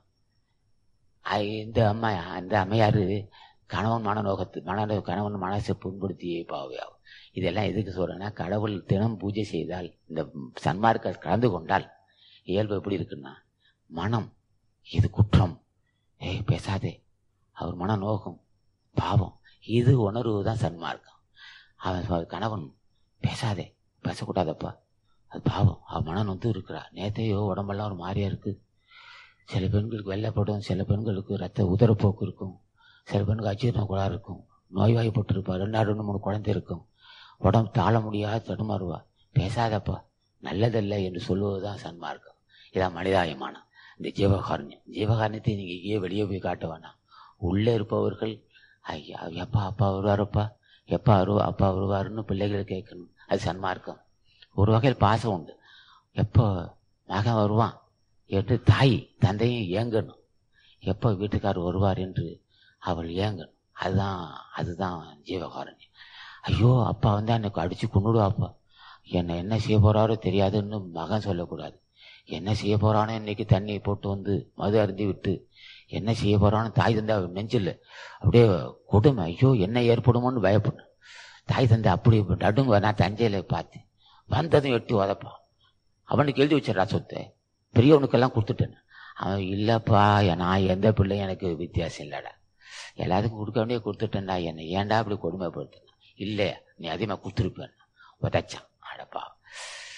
ஐ- இந்த அம்மா இந்த அம்மையாரு கணவன் மனநோகத்து மன கணவன் மனசை புண்படுத்தியே பாவியாகும் இதெல்லாம் எதுக்கு சொல்றேன்னா கடவுள் தினம் பூஜை செய்தால் இந்த சன்மார்க்க கலந்து கொண்டால் இயல்பு எப்படி இருக்குன்னா மனம் இது குற்றம் ஏய் பேசாதே அவர் மன நோகம் பாவம் இது உணர்வு தான் சன்மார்க்கம் அவன் சொ- கணவன் பேசாதே பேசக்கூடாதப்பா அது பாவம் அவன் மனம் வந்து இருக்கிறா நேத்தையோ உடம்பெல்லாம் ஒரு மாதிரியா இருக்கு சில பெண்களுக்கு வெள்ளைப்படும் சில பெண்களுக்கு ரத்த உதரப்போக்கு இருக்கும் சில பெண்களுக்கு அஜீரண குழா இருக்கும் நோய்வாய்ப்பட்டிருப்பா ரெண்டாறு ரெண்டு மூணு குழந்தை இருக்கும் உடம்பு தாழ முடியாது தடுமாறுவா பேசாதப்பா நல்லதல்ல என்று சொல்லுவதுதான் சன்மார்க்கம் இதான் மனிதாயமானம் இந்த ஜீவகாரண்யம் ஜீவகாரண்யத்தை நீங்க இங்கேயே வெளியே போய் காட்ட வேணாம் உள்ளே இருப்பவர்கள் ஐயா எப்பா அப்பா வருவாரப்பா எப்பா வருவா அப்பா வருவாருன்னு பிள்ளைகள் கேட்கணும் அது சன்மார்க்கம் ஒரு வகையில் பாசம் உண்டு எப்போ மகன் வருவான் என்று தாய் தந்தையும் ஏங்கணும் எப்போ வீட்டுக்காரர் வருவார் என்று அவள் ஏங்கணும் அதுதான் அதுதான் ஜீவகாரண்யம் ஐயோ அப்பா வந்து எனக்கு அடிச்சு கொண்டுடுவாப்பா என்னை என்ன செய்ய போறாரோ தெரியாதுன்னு மகன் சொல்லக்கூடாது என்ன செய்ய போறானோ இன்னைக்கு தண்ணி போட்டு வந்து மது அருந்தி விட்டு என்ன செய்ய போறானோ தாய் தந்தை அவன் நெஞ்சில் அப்படியே கொடுமை ஐயோ என்ன ஏற்படுமோன்னு பயப்படும் தாய் தந்தை அப்படி நடுங்க நான் தஞ்சையில் பார்த்தேன் வந்ததும் எட்டி உதப்பான் அவனுக்கு எழுதி வச்சிடறா சொத்தை பெரியவனுக்கெல்லாம் கொடுத்துட்டேன் அவன் இல்லைப்பா நான் எந்த பிள்ளையும் எனக்கு வித்தியாசம் இல்லைடா எல்லாத்துக்கும் கொடுக்க வேண்டிய கொடுத்துட்டேன்டா என்னை ஏன்டா அப்படி கொடுமைப்படுத்தின இல்லை நீ அதிகமாக கொடுத்துருப்பேன் உதச்சான் அடப்பா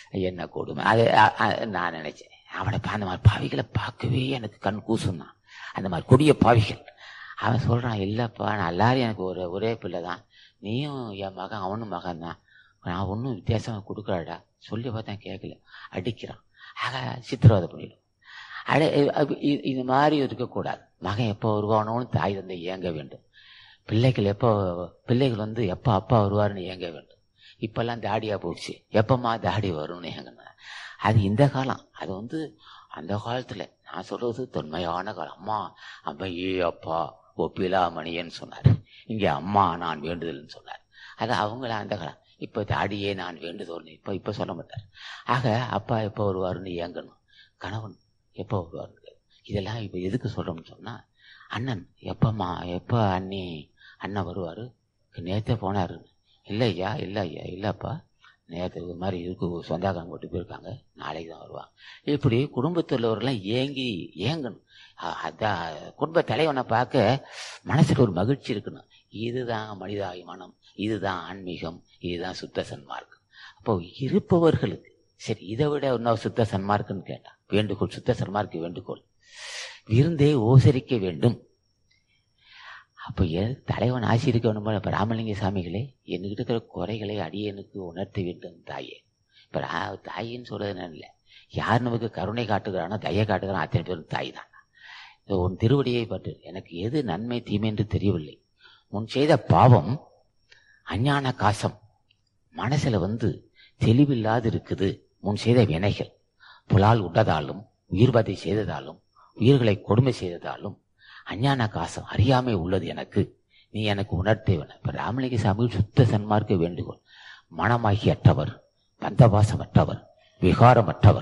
என்ன கொடுமை அது அ- அ- நான் நினைச்சேன் அவனை பா- அந்த மாதிரி பாவிகளை பார்க்கவே எனக்கு கண் கூசுந்தான் அந்த மாதிரி கொடிய பாவிகள் அவன் சொல்றான் இல்லப்பா நான் எல்லாரும் எனக்கு ஒரு ஒரே பிள்ளை தான் நீயும் என் மகன் அவனும் மகன் தான் நான் ஒன்றும் வித்தியாசமா கொடுக்கலடா சொல்லி பார்த்தேன் கேட்கல அடிக்கிறான் ஆக சித்திரவதை பண்ணிடும் அட இ- இ- இது மாதிரி இருக்கக்கூடாது மகன் எப்போ வருவானோன்னு தாய் தந்தை ஏங்க வேண்டும் பிள்ளைகள் எப்போ பிள்ளைகள் வந்து எப்போ அப்பா வருவாருன்னு ஏங்க வேண்டும் இப்பெல்லாம் தாடியா போச்சு எப்பமா தாடி வரும்னு ஏங்கணும் அது இந்த காலம் அது வந்து அந்த காலத்துல நான் சொல்றது தொன்மையான காலம் அம்மா அம்மா ஏ அப்பா ஒப்பிலா மணியன்னு சொன்னார் இங்க அம்மா நான் வேண்டுதல்னு சொன்னார் அது அவங்கள அந்த காலம் இப்ப தாடியே நான் வேண்டுதோல்னு இப்ப இப்ப சொல்ல மாட்டார் ஆக அப்பா எப்போ வருவாருன்னு ஏங்கணும் கணவன் எப்போ வருவாரு இதெல்லாம் இப்ப எதுக்கு சொல்றோம்னு சொன்னா அண்ணன் எப்பம்மா எப்ப அண்ணி அண்ணன் வருவாரு நேத்தே போனாரு இல்லை ஐயா இல்லை ஐயா இல்லப்பா நேற்று இது மாதிரி இருக்கு சொந்தக்காரங்க விட்டு போயிருக்காங்க நாளைக்கு தான் வருவாங்க இப்படி குடும்பத்தில் உள்ளவரெல்லாம் ஏங்கி ஏங்கணும் அ- அதான் குடும்ப தலைவனை பார்க்க மனசுல ஒரு மகிழ்ச்சி இருக்கணும் இதுதான் மனிதாபிமானம் இதுதான் ஆன்மீகம் இதுதான் சுத்த சன்மார்க்கம் அப்போ இருப்பவர்களுக்கு சரி இதை விட இன்னும் சுத்த சன்மார்க்கம்னு கேட்டான் வேண்டுகோள் சுத்த சன்மார்க்க வேண்டுகோள் விருந்தே ஓசரிக்க வேண்டும் அப்போ எது தலைவன் ஆசிரிக்க வேணுமா இப்ப ராமலிங்க சாமிகளே என்கிட்ட இருக்கிற குறைகளை அடியனுக்கு உணர்த்த வேண்டும் தாயே இப்ப ரா- தாயின்னு சொல்றது என்ன இல்லை யார் நமக்கு கருணை காட்டுகிறானோ தயை காட்டுகிறானோ அத்தனை பேரும் தாய் தான் உன் திருவடியை பட்டு எனக்கு எது நன்மை தீமை என்று தெரியவில்லை முன் செய்த பாவம் அஞ்ஞான காசம் மனசுல வந்து தெளிவில்லாது இருக்குது முன் செய்த வினைகள் புலால் உண்டதாலும் உயிர்வதை செய்ததாலும் உயிர்களை கொடுமை செய்ததாலும் அஞ்ஞான காசம் அறியாமை உள்ளது எனக்கு நீ எனக்கு உணர்த்தே வேணும் இப்ப ராமலிங்க சாமிகள் சுத்த சன்மார்க்க வேண்டுகோள் மனமாகி அற்றவர் பந்தவாசமற்றவர் விகாரமற்றவர்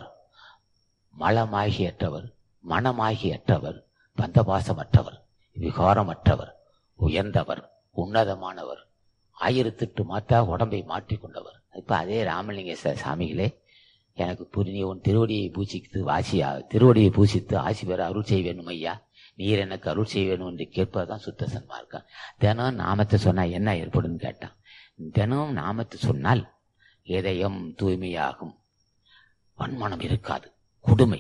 மலமாகி அற்றவர் மனமாகி அற்றவர் பந்தபாசமற்றவர் விகாரமற்றவர் உயர்ந்தவர் உன்னதமானவர் ஆயிரத்தெட்டு மாற்றா உடம்பை மாற்றிக்கொண்டவர் இப்ப அதே ராமலிங்க ச- சாமிகளே எனக்கு புரிஞ்ச உன் திருவடியை பூசித்து வாசியா திருவடியை பூசித்து ஆசி பெற அருள் செய்ய வேணும் ஐயா நீர் எனக்கு அருள் செய்ய வேணும் என்று கேட்பதுதான் சுத்த சன்மார்க்கம் தினம் நாமத்தை சொன்னா என்ன ஏற்படும் கேட்டான் தினம் நாமத்தை சொன்னால் இதயம் தூய்மையாகும் வன்மனம் இருக்காது கொடுமை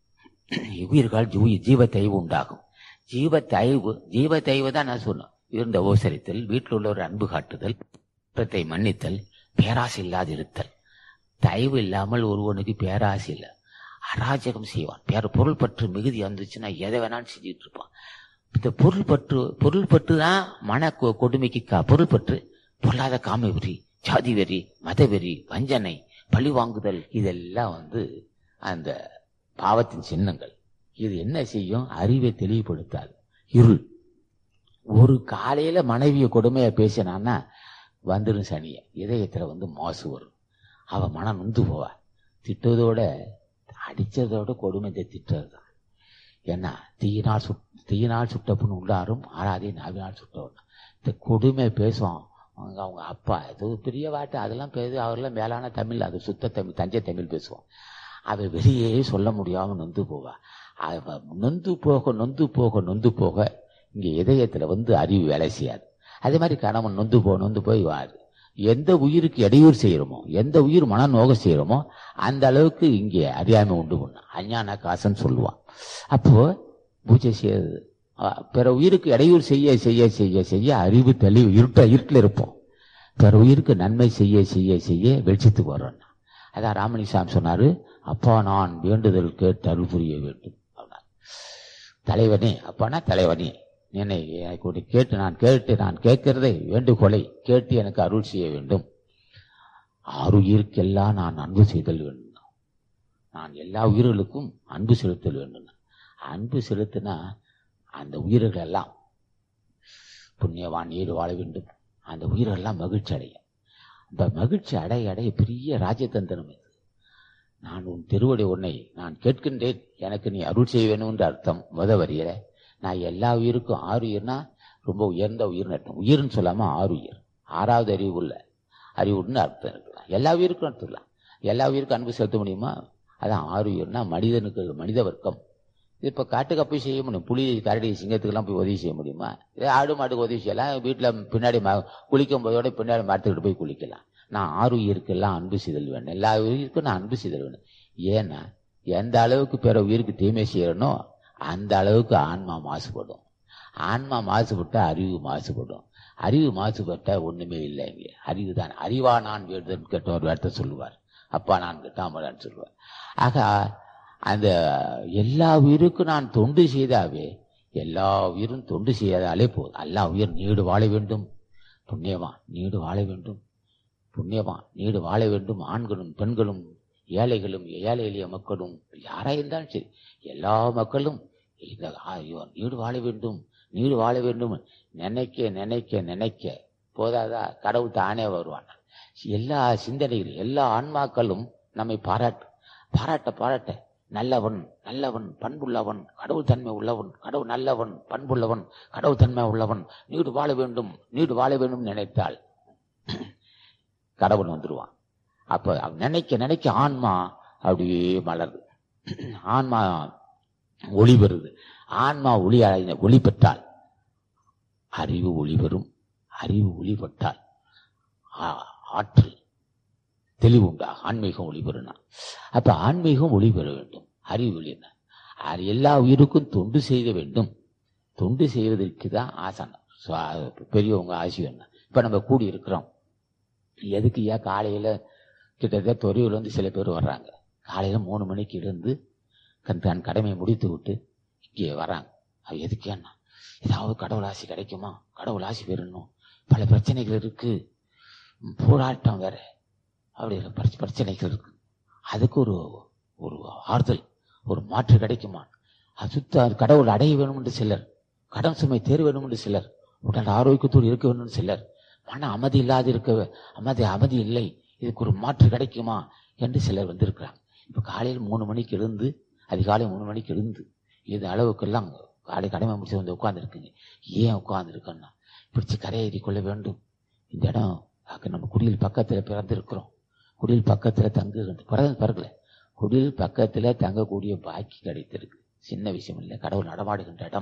உயிர்கள் ஜீ- ஜீவ தெய்வு உண்டாகும் ஜீவ தெய்வு ஜீவ தெய்வு தான் நான் சொன்னேன் இருந்த ஓசரித்தல் வீட்டில் உள்ளவர் அன்பு காட்டுதல் குற்றத்தை மன்னித்தல் பேராசை இல்லாது இருத்தல் தயவு இல்லாமல் ஒருவனுக்கு பேராசை இல்லை அராஜகம் செய்வான் பேர பொருள் பற்று மிகுதி வந்துச்சுன்னா எதை வேணாலும் செஞ்சுட்டு இருப்பான் இந்த பொருள் பற்று பொருள் பற்று தான் மன கொ- கொடுமைக்கு கா பொருள் பற்று பொருளாத காம வெறி ஜாதி வெறி மத வெறி வஞ்சனை பழி வாங்குதல் இதெல்லாம் வந்து அந்த பாவத்தின் சின்னங்கள் இது என்ன செய்யும் அறிவை தெளிவுபடுத்தாது இருள் ஒரு காலையில மனைவிய கொடுமையா பேசினான்னா வந்துடும் சனிய இதயத்துல வந்து மாசு வரும் அவ மனம் நொந்து போவா திட்டுவதோட அடிச்சதோட கொடுமை திட்டுறது தான் ஏன்னா தீயினால் சுட் தீயினால் சுட்டப்புன்னு உள்ளாரும் ஆறாதே நாவினால் சுட்டவன் இந்த கொடுமை பேசுவான் அவங்க அவங்க அப்பா இது ஒரு பெரிய வாட்டு அதெல்லாம் பேசு அவரெல்லாம் மேலான தமிழ் அது சுத்த தமிழ் தஞ்சை தமிழ் பேசுவான் அவ வெளியே சொல்ல முடியாம நொந்து போவா அவ நொந்து போக நொந்து போக நொந்து போக இங்க இதயத்துல வந்து அறிவு வேலை செய்யாது அதே மாதிரி கணவன் நொந்து போ நொந்து போய் வாரு எந்த உயிருக்கு இடையூறு செய்யறோமோ எந்த உயிர் மன நோக செய்யறோமோ அந்த அளவுக்கு இங்கே அறியாமை உண்டு பண்ணும் அஞ்ஞான காசன்னு சொல்லுவான் அப்போ பூஜை செய்யறது அஹ், பிற உயிருக்கு இடையூறு செய்ய செய்ய செய்ய செய்ய அறிவு தெளிவு இருட்ட இருட்டில் இருப்போம் பிற உயிருக்கு நன்மை செய்ய செய்ய செய்ய வெளிச்சத்துக்கு வர்றோம் அதான் ராமலிசாமி சொன்னாரு அப்பா நான் வேண்டுதல் கேட்டு அருள் புரிய வேண்டும் அப்படின்னார். தலைவனே அப்பானா தலைவனே என்னை எனக்கு ஒரு கேட்டு நான் கேட்டு நான் கேட்கிறதை வேண்டுகோளை கேட்டு எனக்கு அருள் செய்ய வேண்டும் ஆறுயிர்க்கெல்லாம் நான் அன்பு செய்தல் வேண்டும் நான் எல்லா உயிர்களுக்கும் அன்பு செலுத்தல் வேண்டும் அன்பு செலுத்தினா அந்த உயிர்கள் எல்லாம் புண்ணியவான் ஈடு வாழ வேண்டும் அந்த உயிர்கள் எல்லாம் மகிழ்ச்சி அடையும் அந்த மகிழ்ச்சி அடைய அடைய பெரிய ராஜதந்திரம் இது நான் உன் திருவடி உன்னை நான் கேட்கின்றேன் எனக்கு நீ அருள் செய்ய வேணும் என்று அர்த்தம் முத வரியில நான் எல்லா உயிருக்கும் ஆறு உயிர்னா ரொம்ப உயர்ந்த உயிர்னு அர்த்தம் உயிர்னு சொல்லாம ஆறு உயிர் ஆறாவது அறிவு உள்ள அறிவுன்னு அர்த்தம் இருக்கலாம் எல்லா உயிருக்கும் எடுத்துக்கலாம் எல்லா உயிருக்கும் அன்பு செலுத்த முடியுமா அதான் ஆறு உயிர்னா மனிதனுக்கு மனித வர்க்கம் இது இப்போ காட்டுக்கு போய் செய்ய முடியும் புலி கரடி சிங்கத்துக்கெல்லாம் போய் உதவி செய்ய முடியுமா இதே ஆடு மாட்டுக்கு உதவி செய்யலாம் வீட்டில் பின்னாடி ம குளிக்கும் போதோட பின்னாடி மரத்துக்கிட்டு போய் குளிக்கலாம் நான் ஆறு உயிருக்கெல்லாம் அன்பு செய்தல் வேணும் எல்லா உயிருக்கும் நான் அன்பு செய்தல் வேணும் ஏன்னா எந்த அளவுக்கு பிற உயிருக்கு தீமை செய்யறனோ அந்த அளவுக்கு ஆன்மா மாசுபடும் ஆன்மா மாசுபட்டா அறிவு மாசுபடும் அறிவு மாசுபட்டா ஒண்ணுமே இல்லை இங்கே அறிவு தான் அறிவா நான் வேண்டுதல் கேட்ட ஒரு வார்த்தை சொல்லுவார் அப்பா நான் கேட்டாமலான்னு சொல்லுவார் ஆக அந்த எல்லா உயிருக்கும் நான் தொண்டு செய்தாவே எல்லா உயிரும் தொண்டு செய்யாதாலே போதும் எல்லா உயிர் நீடு வாழ வேண்டும் புண்ணியமா நீடு வாழ வேண்டும் புண்ணியமா நீடு வாழ வேண்டும் ஆண்களும் பெண்களும் ஏழைகளும் ஏழை எளிய மக்களும் யாரா இருந்தாலும் சரி எல்லா மக்களும் இந்த ஆ- இவன் நீடு வாழ வேண்டும் நீடு வாழ வேண்டும் நினைக்க நினைக்க நினைக்க போதாதா கடவுள் தானே வருவான் எல்லா சிந்தனைகளும் எல்லா ஆன்மாக்களும் நம்மை பாராட்டு பாராட்ட பாராட்ட நல்லவன் நல்லவன் பண்புள்ளவன் கடவுள் தன்மை உள்ளவன் கடவுள் நல்லவன் பண்புள்ளவன் கடவுள் தன்மை உள்ளவன் நீடு வாழ வேண்டும் நீடு வாழ வேண்டும் நினைத்தால் கடவுள் வந்துருவான் அப்ப அவன் நினைக்க நினைக்க ஆன்மா அப்படியே மலருது ஆன்மா ஒளி பெறுது ஆன்மா ஒளி அடைந்த ஒளி பெற்றால் அறிவு ஒளி பெறும் அறிவு ஒளி பெற்றால் ஆ- ஆற்றல் தெளிவு உண்டா ஆன்மீகம் ஒளி பெறுனா அப்ப ஆன்மீகம் ஒளி பெற வேண்டும் அறிவு ஒளி என்ன அது எல்லா உயிருக்கும் தொண்டு செய்ய வேண்டும் தொண்டு செய்வதற்கு தான் ஆசனம் சுவா- பெரியவங்க ஆசி வேணும் இப்ப நம்ம கூடி இருக்கிறோம் எதுக்கு ஏன் காலையில கிட்டத்தட்ட தொறியூர்ல இருந்து சில பேர் வர்றாங்க காலையில மூணு மணிக்கு இருந்து தன் தன் கடமையை முடித்து விட்டு இங்கே வராங்க அது எதுக்கு என்ன ஏதாவது கடவுள் ஆசி கிடைக்குமா கடவுள் ஆசி பெறணும் பல பிரச்சனைகள் இருக்கு போராட்டம் வேற அப்படி பிரச்ச- பிரச்சனைகள் இருக்கு அதுக்கு ஒரு ஒரு ஆறுதல் ஒரு மாற்று கிடைக்குமா அது சுத்த அது கடவுள் அடைய வேணும் என்று சிலர் கடன் சுமை தேர் வேணும் என்று சிலர் உடல் ஆரோக்கியத்தோடு இருக்க வேண்டும் என்று சிலர் மன அமைதி இல்லாது இருக்க அமைதி அமைதி இல்லை இதுக்கு ஒரு மாற்று கிடைக்குமா என்று சிலர் வந்திருக்கிறாங்க இப்ப காலையில் மூணு மணிக்கு எழுந்து அதிகாலை மூணு மணிக்கு எழுந்து இது அளவுக்கெல்லாம் காலை கடமை முடிச்சு வந்து உட்கார்ந்துருக்குங்க ஏன் உட்கார்ந்துருக்கோன்னா பிடிச்சு கரையேறி கொள்ள வேண்டும் இந்த இடம் அங்க நம்ம குடியில் பக்கத்துல பிறந்திருக்கிறோம் குடியில் பக்கத்துல தங்குகின்ற பிறகு பிறகுல குடியில் பக்கத்துல தங்கக்கூடிய பாக்கி கிடைத்திருக்கு சின்ன விஷயம் இல்லை கடவுள் நடமாடுகின்ற இடம்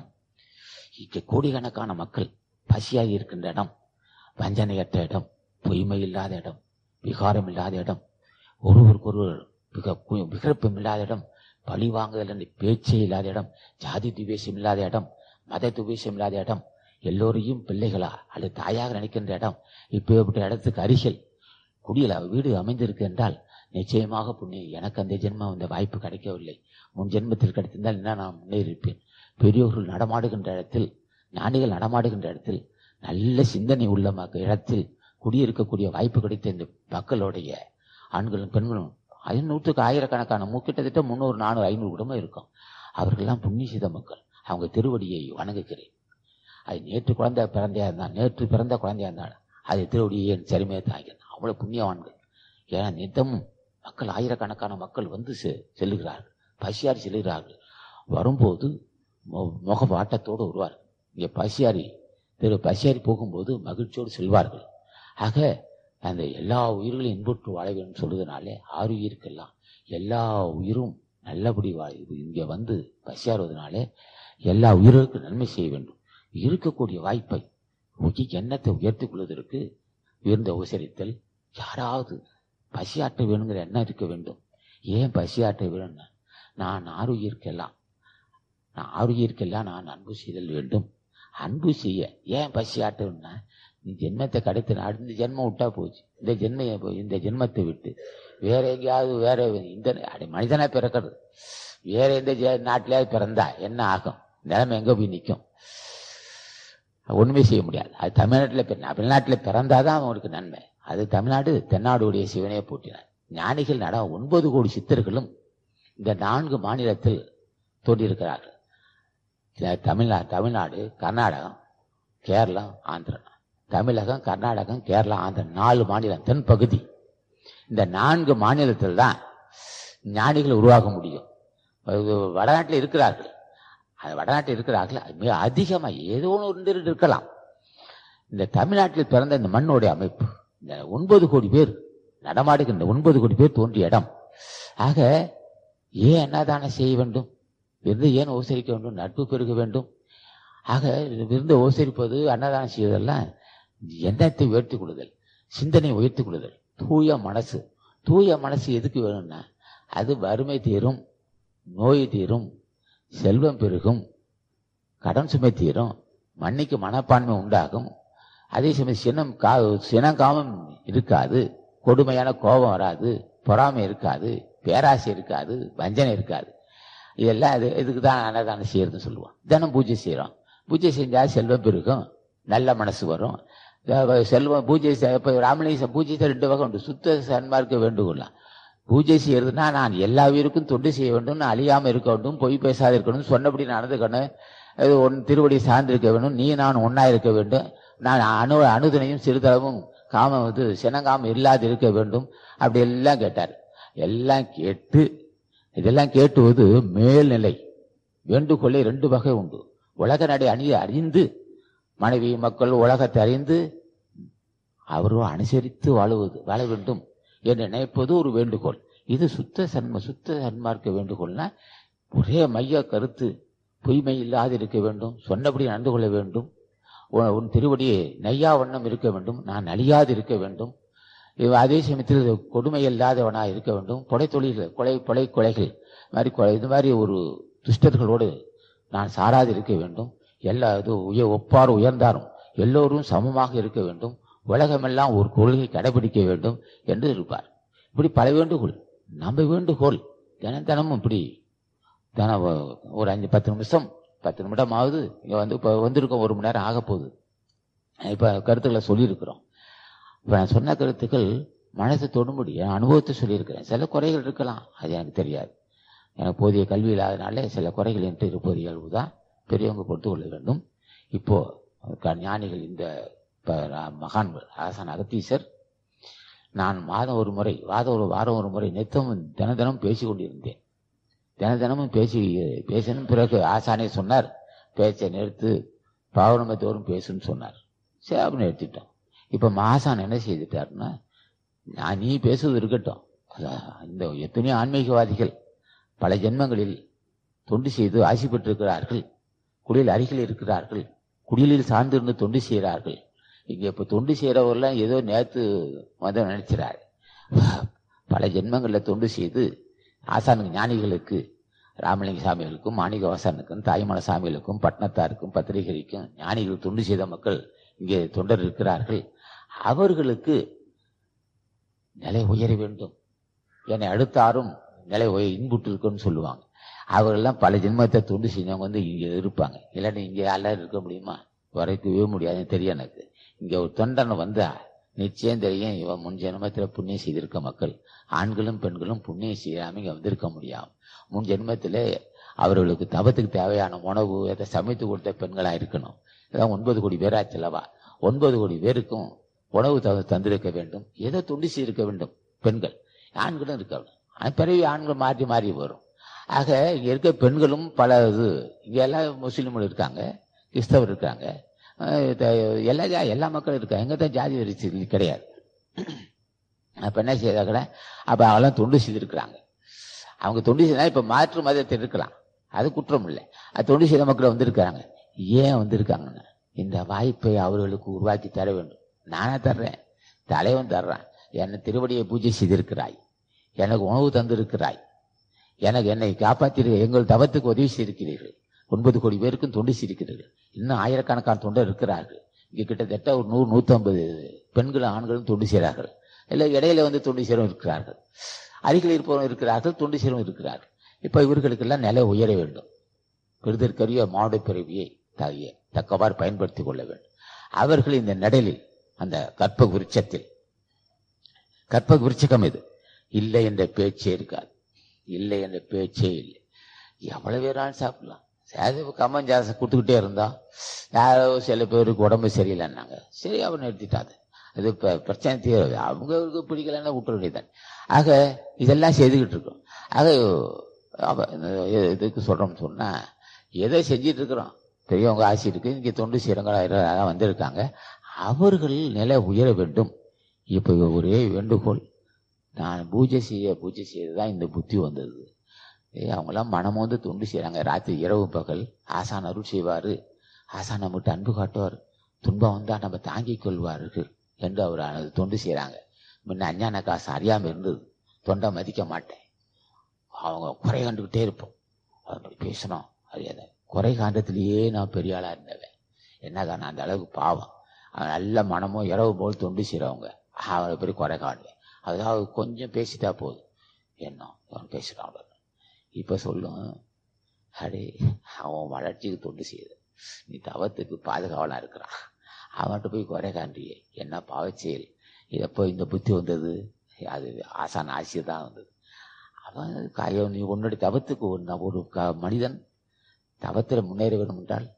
இங்க கோடிக்கணக்கான மக்கள் பசியாகி இருக்கின்ற இடம் வஞ்சனையற்ற இடம் பொய்மை இல்லாத இடம் விகாரம் இல்லாத இடம் ஒருவருக்கொருவர் மிக கு- விகற்பம் இல்லாத இடம் பழி வாங்குதல் என்ற பேச்சே இல்லாத இடம் ஜாதி துவேஷம் இல்லாத இடம் மத துவேஷம் இல்லாத இடம் எல்லோரையும் பிள்ளைகளா அல்லது தாயாக நினைக்கின்ற இடம் இப்பேற்பட்ட இடத்துக்கு அருகில் குடியில் அவ வீடு அமைந்திருக்கு என்றால் நிச்சயமாக புண்ணியம் எனக்கு அந்த ஜென்மம் அந்த வாய்ப்பு கிடைக்கவில்லை முன் ஜென்மத்தில் கிடைத்திருந்தால் இன்னும் நான் முன்னேறியிருப்பேன் பெரியோர்கள் நடமாடுகின்ற இடத்தில் ஞானிகள் நடமாடுகின்ற இடத்தில் நல்ல சிந்தனை உள்ள மக்க- இடத்தில் குடியிருக்கக்கூடிய வாய்ப்பு கிடைத்த இந்த மக்களுடைய ஆண்களும் பெண்களும் ஐநூற்றுக்கு ஆயிரக்கணக்கான மு- கிட்டத்தட்ட முந்நூறு நானூறு ஐநூறு குடும்பம் இருக்கும் அவர்கள்லாம் புண்ணிய செய்த மக்கள் அவங்க திருவடியை வணங்குகிறேன் அது நேற்று குழந்தை பிறந்தையா இருந்தால் நேற்று பிறந்த குழந்தையா இருந்தாலும் அது திருவடியை என் சரிமையை தாங்கிறேன் அவ்வளவு புண்ணியவான்கள் ஏன்னா நித்தமும் மக்கள் ஆயிரக்கணக்கான மக்கள் வந்து செ- செல்லுகிறார்கள் பசியாரி செல்லுகிறார்கள் வரும்போது மு- முக வாட்டத்தோடு வருவார்கள் இங்கே பசியாரி திரு பசியாரி போகும்போது மகிழ்ச்சியோடு செல்வார்கள் ஆக அந்த எல்லா உயிர்களையும் இன்புற்று வாழ வேண்டும் சொல்றதுனாலே ஆறு உயிருக்கெல்லாம் எல்லா உயிரும் நல்லபடி வாழ இது இங்கே வந்து பசியாறுவதனாலே எல்லா உயிர்களுக்கும் நன்மை செய்ய வேண்டும் இருக்கக்கூடிய வாய்ப்பை உச்சி எண்ணத்தை உயர்த்திக் கொள்வதற்கு உயர்ந்த உபசரித்தல் யாராவது பசியாற்ற வேணுங்கிற எண்ணம் இருக்க வேண்டும் ஏன் பசியாற்ற வேணும்னா நான் ஆறுயிர்க்கெல்லாம் நான் ஆறுயிர்க்கெல்லாம் நான் அன்பு செய்தல் வேண்டும் அன்பு செய்ய ஏன் பசியாற்றணும்னா நீ ஜென்மத்தை கடத்தின அடுத்த ஜென்மம் விட்டா போச்சு இந்த ஜென்ம இந்த ஜென்மத்தை விட்டு வேற எங்கேயாவது வேற இந்த அடி மனிதனா பிறக்கிறது வேற எந்த ஜெ- நாட்டிலேயாவது பிறந்தா என்ன ஆகும் நிலைமை எங்க போய் நிற்கும் ஒண்ணுமே செய்ய முடியாது அது தமிழ்நாட்டில் தமிழ்நாட்டில் பிறந்தாதான் அவனுக்கு நன்மை அது தமிழ்நாடு தென்னாடுடைய சிவனே போட்டினார் ஞானிகள் நட ஒன்பது கோடி சித்தர்களும் இந்த நான்கு மாநிலத்தில் தோன்றியிருக்கிறார்கள் இதுல தமிழ்நா தமிழ்நாடு கர்நாடகம் கேரளம் ஆந்திரா தமிழகம் கர்நாடகம் கேரளா ஆந்திரா நாலு மாநிலம் தென் பகுதி இந்த நான்கு மாநிலத்தில் தான் ஞானிகள் உருவாக முடியும் அது வடநாட்டில் இருக்கிறார்கள் அது வடநாட்டில் இருக்கிறார்கள் அது மிக அதிகமா ஏதோ ஒன்று ரெண்டு இருக்கலாம் இந்த தமிழ்நாட்டில் பிறந்த இந்த மண்ணுடைய அமைப்பு இந்த ஒன்பது கோடி பேர் நடமாடுகின்ற ஒன்பது கோடி பேர் தோன்றிய இடம் ஆக ஏன் என்னதானே செய்ய வேண்டும் விருந்து ஏன் உபசரிக்க வேண்டும் நட்பு பெருக வேண்டும் ஆக விருந்து உபசரிப்பது அன்னதானம் செய்வதெல்லாம் எண்ணத்தை உயர்த்திக் கொள்ளுதல் சிந்தனை உயர்த்திக் கொள்ளுதல் தூய மனசு தூய மனசு எதுக்கு வேணும்னா அது வறுமை தீரும் நோய் தீரும் செல்வம் பெருகும் கடன் சுமை தீரும் மன்னிக்கு மனப்பான்மை உண்டாகும் அதே சமயம் சினம் கா சினங்காமம் இருக்காது கொடுமையான கோபம் வராது பொறாமை இருக்காது பேராசை இருக்காது வஞ்சனை இருக்காது இதெல்லாம் அது இதுக்கு தான் அன்னதானம் செய்யறதுன்னு சொல்லுவோம் தினம் பூஜை செய்கிறோம் பூஜை செஞ்சால் செல்வம் பெருகும் நல்ல மனசு வரும் அஹ் செல்வம் பூஜை செய்- இப்ப ராமலிங்க பூஜை செய்ய ரெண்டு வகை உண்டு சுத்த சன்மார்க்க வேண்டுகொள்ளலாம் பூஜை செய்யறதுன்னா நான் எல்லா உயிருக்கும் தொண்டு செய்ய வேண்டும் நான் அழியாம இருக்க வேண்டும் பொய் பேசாத இருக்கணும் சொன்னபடி நடந்துக்கணும் அது உன் திருவடி சார்ந்து இருக்க வேண்டும் நீ நான் ஒன்னா இருக்க வேண்டும் நான் அணு அணுதனையும் சிறிதளவும் காமம் வந்து சினங்காமம் இல்லாது இருக்க வேண்டும் அப்படி எல்லாம் கேட்டார் எல்லாம் கேட்டு இதெல்லாம் கேட்டுவது மேல்நிலை வேண்டுகோளை ரெண்டு வகை உண்டு உலக நடை அணி அறிந்து மனைவி மக்கள் உலகத்தை அறிந்து அவர்கள் அனுசரித்து வாழுவது வாழ வேண்டும் என்று நினைப்பது ஒரு வேண்டுகோள் இது சுத்த சன்ம சுத்த சன்மார்க்க வேண்டுகோள்னா ஒரே மைய கருத்து பொய்மை இல்லாது இருக்க வேண்டும் சொன்னபடி நடந்து கொள்ள வேண்டும் உன் உன் திருவடியே நெய்யா வண்ணம் இருக்க வேண்டும் நான் அழியாது இருக்க வேண்டும் இவ அதே சமயத்தில் கொடுமை இல்லாதவனா இருக்க வேண்டும் கொலை தொழில் கொலை கொலை கொலைகள் மாதிரி கொலை இது மாதிரி ஒரு துஷ்டர்களோடு நான் சாராது இருக்க வேண்டும் எல்லா இது உய ஒப்பார் உயர்ந்தாரும் எல்லோரும் சமமாக இருக்க வேண்டும் உலகமெல்லாம் ஒரு கொள்கை கடைபிடிக்க வேண்டும் என்று இருப்பார் இப்படி பல வேண்டுகோள் நம்ம வேண்டுகோள் தினம் தினமும் இப்படி தினம் ஒ- ஒரு அஞ்சு பத்து நிமிஷம் பத்து நிமிடம் ஆகுது இங்க வந்து இப்போ வந்திருக்கோம் ஒரு மணி நேரம் ஆக போகுது இப்போ கருத்துக்களை சொல்லியிருக்கிறோம் இப்போ நான் சொன்ன கருத்துக்கள் மனசை தொடும்படி என் அனுபவத்தை சொல்லியிருக்கிறேன் சில குறைகள் இருக்கலாம் அது எனக்கு தெரியாது எனக்கு போதிய கல்வி இல்லாதனால சில குறைகள் என்று இருப்பது இயல்பு தான் பெரியவங்க பொறுத்து கொள்ள வேண்டும் இப்போ க- ஞானிகள் இந்த ப- ரா- மகான்கள் ஆசான் அகத்தீசர் நான் மாதம் ஒரு முறை வாதம் ஒரு வாரம் ஒரு முறை நித்தமும் தின தினம் பேசி கொண்டிருந்தேன் தின தினமும் பேசி பேசணும் பிறகு ஆசானே சொன்னார் பேச்சை நிறுத்து பௌர்ணமி தோறும் பேசுன்னு சொன்னார் சரி அப்படின்னு நிறுத்திட்டோம் இப்போ மாசான் என்ன செய்துட்டாருன்னா நான் நீ பேசுவது இருக்கட்டும் அதான் இந்த எத்தனையோ ஆன்மீகவாதிகள் பல ஜென்மங்களில் தொண்டு செய்து ஆசி பெற்றிருக்கிறார்கள் குடியில் அருகில் இருக்கிறார்கள் குடிலில் சார்ந்திருந்து தொண்டு செய்கிறார்கள் இங்க இப்ப தொண்டு செய்யறவரெல்லாம் ஏதோ நேத்து வந்து நினைச்சிறாரு பல ஜென்மங்கள்ல தொண்டு செய்து ஆசானுக்கு ஞானிகளுக்கு ராமலிங்க சாமிகளுக்கும் மாணிக வாசனுக்கும் தாய்மான சாமிகளுக்கும் பட்னத்தாருக்கும் பத்திரிகைக்கும் ஞானிகள் தொண்டு செய்த மக்கள் இங்கே தொண்டர் இருக்கிறார்கள் அவர்களுக்கு நிலை உயர வேண்டும் என்னை அடுத்தாரும் நிலை உய இன்புற்று இருக்குன்னு சொல்லுவாங்க அவர்கள்லாம் பல ஜென்மத்தை தொண்டு செஞ்சவங்க வந்து இங்க இருப்பாங்க இல்லாட்டி இங்க எல்லாரும் இருக்க முடியுமா வரைக்கவே முடியாதுன்னு தெரியும் எனக்கு இங்க ஒரு தொண்டன் வந்தா நிச்சயம் தெரியும் இவன் முன் ஜென்மத்தில் புண்ணியம் செய்திருக்க மக்கள் ஆண்களும் பெண்களும் புண்ணியம் செய்யாம இங்க வந்திருக்க முடியாது முன் ஜென்மத்திலே அவர்களுக்கு தவத்துக்கு தேவையான உணவு அதை சமைத்து கொடுத்த பெண்களா இருக்கணும் இதான் ஒன்பது கோடி பேராச்சல்லவா ஒன்பது கோடி பேருக்கும் உணவு த தந்திருக்க வேண்டும் ஏதோ துண்டி செய்திருக்க வேண்டும் பெண்கள் ஆண்களும் இருக்க வேண்டும் அது பிறகு ஆண்கள் மாறி மாறி வரும் ஆக இங்க இருக்க பெண்களும் பல இது இங்க எல்லாம் முஸ்லீம்கள் இருக்காங்க கிறிஸ்தவர் இருக்காங்க அஹ் த- எல்லா ஜா- எல்லா மக்களும் இருக்காங்க எங்க தான் ஜாதி வரிசை கிடையாது அப்ப என்ன செய்தாங்க அப்ப அவங்களாம் தொண்டு செய்திருக்கிறாங்க அவங்க தொண்டு செய்தா இப்ப மாற்று மதத்தில் இருக்கலாம் அது குற்றம் இல்லை அது தொண்டு செய்த மக்கள் வந்திருக்கிறாங்க ஏன் வந்திருக்காங்கன்னு இந்த வாய்ப்பை அவர்களுக்கு உருவாக்கி தர வேண்டும் நானே தர்றேன் தலைவன் தர்றான் என்னை திருவடியை பூஜை செய்திருக்கிறாய் எனக்கு உணவு தந்திருக்கிறாய் எனக்கு என்னை காப்பாற்றிருக்க எங்கள் தவத்துக்கு உதவி செய்திருக்கிறீர்கள் ஒன்பது கோடி பேருக்கும் தொண்டு செய்திருக்கிறீர்கள் இன்னும் ஆயிரக்கணக்கான தொண்டர் இருக்கிறார்கள் இங்க கிட்டத்தட்ட ஒரு நூறு நூற்றம்பது பெண்களும் ஆண்களும் தொண்டு செய்கிறார்கள் இல்லை இடையில வந்து தொண்டு செய்கிறவங்க இருக்கிறார்கள் அருகில் இருப்பவரும் இருக்கிறார்கள் தொண்டு செய்கிறவங்க இருக்கிறார்கள் இப்ப இவர்களுக்கெல்லாம் நிலை உயர வேண்டும் பெறுதற்கரிய மாடு பிறவியை தகைய தக்கவாறு பயன்படுத்திக் கொள்ள வேண்டும் அவர்கள் இந்த நடைலில் அந்த கற்ப விருட்சத்தில் கற்ப விருட்சகம் இது இல்லை என்ற பேச்சே இருக்காது இல்லை என்ற பேச்சே இல்லை எவ்வளவு பேராலும் சாப்பிடலாம் அது கம்மஞ்சாசை கொடுத்துக்கிட்டே இருந்தா யாரோ சில பேருக்கு உடம்பு சரியில்லைன்னாங்க சரி அவன் நிறுத்திட்டாங்க அது இப்ப பிரச்சனை தீராது அவங்களுக்கு பிடிக்கலன்னா விட்டுற வேண்டியதான் ஆக இதெல்லாம் செய்துக்கிட்டு இருக்கோம் ஆக அவ இது- இதுக்கு சொல்றோம்னு சொன்னா ஏதோ செஞ்சிட்டு இருக்கிறோம் பெரியவங்க ஆசி இருக்கு இங்க தொண்டு சீரங்களா வந்திருக்காங்க அவர்கள் நிலை உயர வேண்டும் இப்ப ஒரே வேண்டுகோள் நான் பூஜை செய்ய பூஜை செய்யதான் இந்த புத்தி வந்தது ஏய், அவங்கெல்லாம் மனமோ வந்து தொண்டு செய்றாங்க ராத்திரி இரவு பகல் ஆசான் அருள் செய்வாரு ஆசான் நம்மகிட்ட அன்பு காட்டுவார் துன்பம் வந்தா நம்ம தாங்கிக் கொள்வார்கள் என்று அவர் அது தொண்டு செய்றாங்க முன்ன அஞ்ஞான காசு அறியாம இருந்தது தொண்டை மதிக்க மாட்டேன் அவங்க குறை கண்டுகிட்டே இருப்போம் அப்படி பேசணும் அறியாத குறை காண்டத்திலேயே நான் பெரிய ஆளா இருந்தவன் என்ன காரணம் அந்த அளவுக்கு பாவம் அவன் நல்ல மனமும் இரவு போல் தொண்டு செய்கிறவங்க அவனை பெரிய குறை காணுவேன் அதாவது கொஞ்சம் பேசிட்டா போதும் என்ன அவன் பேசுறான் அவ்வளவுதான். இப்ப சொல்லும் அடே அவன் வளர்ச்சிக்கு தொண்டு செய்யுது நீ தவத்துக்கு பாதுகாவலா இருக்கிறான் அவன்கிட்ட போய் குறை காண்றியே என்ன பாவச்செயல் எப்போ இந்த புத்தி வந்தது அது ஆசான் ஆசியை தான் வந்தது அவன் காய நீ உன்னுடைய தவத்துக்கு ஒரு ஒரு க- மனிதன் தவத்தில் முன்னேற வேண்டும் என்றால்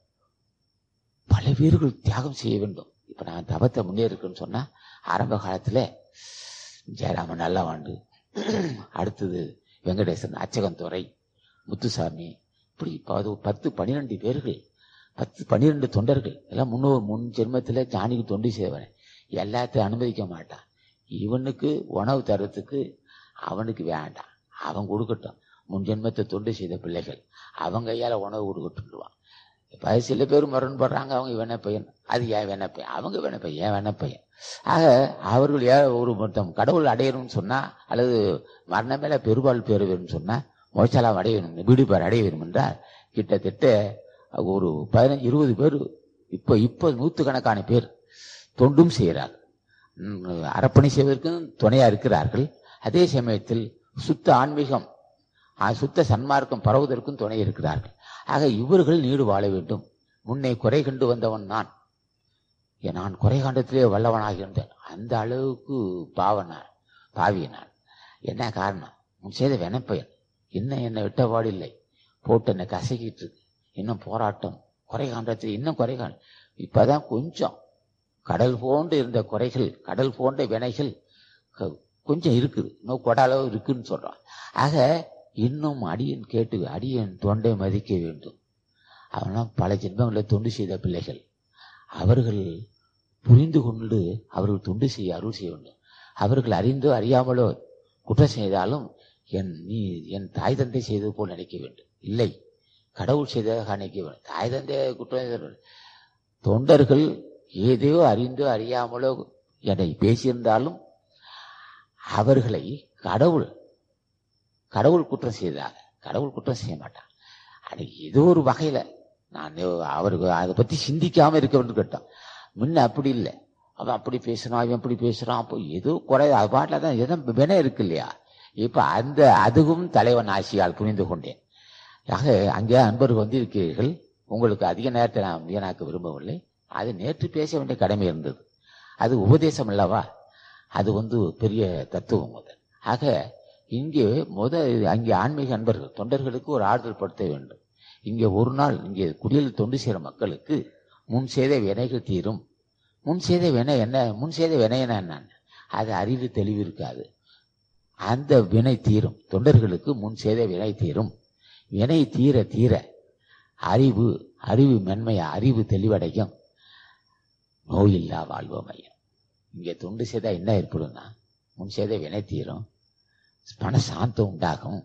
பல பேர்கள் தியாகம் செய்ய வேண்டும் இப்ப நான் தவத்தை முன்னேறிருக்குன்னு சொன்னா ஆரம்ப காலத்துல ஜெயராமன் நல்லவாண்டு அடுத்தது வெங்கடேசன் அச்சகன் துறை முத்துசாமி இப்படி பது பத்து பன்னிரெண்டு பேர்கள் பத்து பன்னிரெண்டு தொண்டர்கள் எல்லாம் முன்னோர் முன் ஜென்மத்துல ஜானிக்கு தொண்டு செய்வன் எல்லாத்தையும் அனுமதிக்க மாட்டான் இவனுக்கு உணவு தரத்துக்கு அவனுக்கு வேண்டாம் அவன் கொடுக்கட்டும் முன் ஜென்மத்தை தொண்டு செய்த பிள்ளைகள் அவங்க கையால உணவு கொடுக்கட்டுவான் இப்ப சில பேர் முரண்படுறாங்க அவங்க வேண பையன் அது ஏன் வேண பையன் அவங்க வேண பையன் ஏன் வேண பையன் ஆக அவர்கள் ஏன் ஒரு மொத்தம் கடவுள் அடையணும்னு சொன்னா அல்லது மரண மேல பெருபால் பெற வேணும்னு சொன்னா மொழிச்சாலாம் அடைய வேணும் வீடு பேர் அடைய வேணும் என்றால் கிட்டத்தட்ட ஒரு பதினஞ்சு இருபது பேர் இப்ப இப்ப நூற்றுக்கணக்கான பேர் தொண்டும் செய்கிறார்கள் ம், அறப்பணி செய்வதற்கும் துணையா இருக்கிறார்கள் அதே சமயத்தில் சுத்த ஆன்மீகம் ஆ, சுத்த சன்மார்க்கம் பரவுவதற்கும் துணை இருக்கிறார்கள் ஆக இவர்கள் நீடு வாழ வேண்டும் முன்னே குறை கண்டு வந்தவன் நான் ஏன் நான் குறை காண்டத்திலே வல்லவனாக இருந்தேன் அந்த அளவுக்கு பாவனான் பாவிய நான் என்ன காரணம் உன் செய்த வெனப்பயன் இன்னும் என்னை விட்டபாடு இல்லை போட்டு என்னை கசக்கிட்டு இருக்கு இன்னும் போராட்டம் குறை காண்டத்தில் இன்னும் குறை காண்ட இப்பதான் கொஞ்சம் கடல் போன்று இருந்த குறைகள் கடல் போன்ற வினைகள் க- கொஞ்சம் இருக்குது இன்னும் கொடாலோ இருக்குன்னு சொல்றான் ஆக இன்னும் அடியன் கேட்டு அடியன் தொண்டை மதிக்க வேண்டும் அவெல்லாம் பல ஜென்மங்களை தொண்டு செய்த பிள்ளைகள் அவர்கள் புரிந்து கொண்டு அவர்கள் தொண்டு செய்ய அருள் செய்ய வேண்டும் அவர்கள் அறிந்தோ அறியாமலோ குற்றம் செய்தாலும் என் நீ என் தாய் தந்தை செய்தது போல் நினைக்க வேண்டும் இல்லை கடவுள் செய்ததாக நினைக்க வேண்டும் தாய் தந்தை குற்றம் செய்த தொண்டர்கள் ஏதோ அறிந்தோ அறியாமலோ என்னை பேசியிருந்தாலும் அவர்களை கடவுள் கடவுள் குற்றம் செய்தாங்க கடவுள் குற்றம் செய்ய மாட்டான் அது ஏதோ ஒரு வகையில நான் அவருக்கு அதை பத்தி சிந்திக்காம இருக்க வேண்டும் கேட்டான் முன்ன அப்படி இல்லை அவன் அப்படி பேசுறான் இவன் இப்படி பேசுறான் அப்போ ஏதோ குறை அது பாட்டில் தான் எதோ வினை இருக்கு இல்லையா இப்ப அந்த அதுவும் தலைவன் ஆசியால் புரிந்து கொண்டேன் ஆக அங்கே அன்பர்கள் வந்து இருக்கிறீர்கள் உங்களுக்கு அதிக நேரத்தை நான் வீணாக்க விரும்பவில்லை அது நேற்று பேச வேண்டிய கடமை இருந்தது அது உபதேசம் அல்லவா அது வந்து பெரிய தத்துவம் அது ஆக இங்கே முத அங்கே ஆன்மீக அன்பர்கள் தொண்டர்களுக்கு ஒரு ஆறுதல் படுத்த வேண்டும் இங்கே ஒரு நாள் இங்கே குடியில் தொண்டு செய்கிற மக்களுக்கு முன் செய்த வினைகள் தீரும் முன் செய்த வினை என்ன முன் செய்த வினை என்ன அது அறிவு தெளிவு இருக்காது அந்த வினை தீரும் தொண்டர்களுக்கு முன் செய்த வினை தீரும் வினை தீர தீர அறிவு அறிவு மென்மையா அறிவு தெளிவடையும் நோயில்லா வாழ்வமையும் இங்கே தொண்டு செய்தா என்ன ஏற்படும்னா முன் செய்த வினை தீரும் மன சாந்தம் உண்டாகும்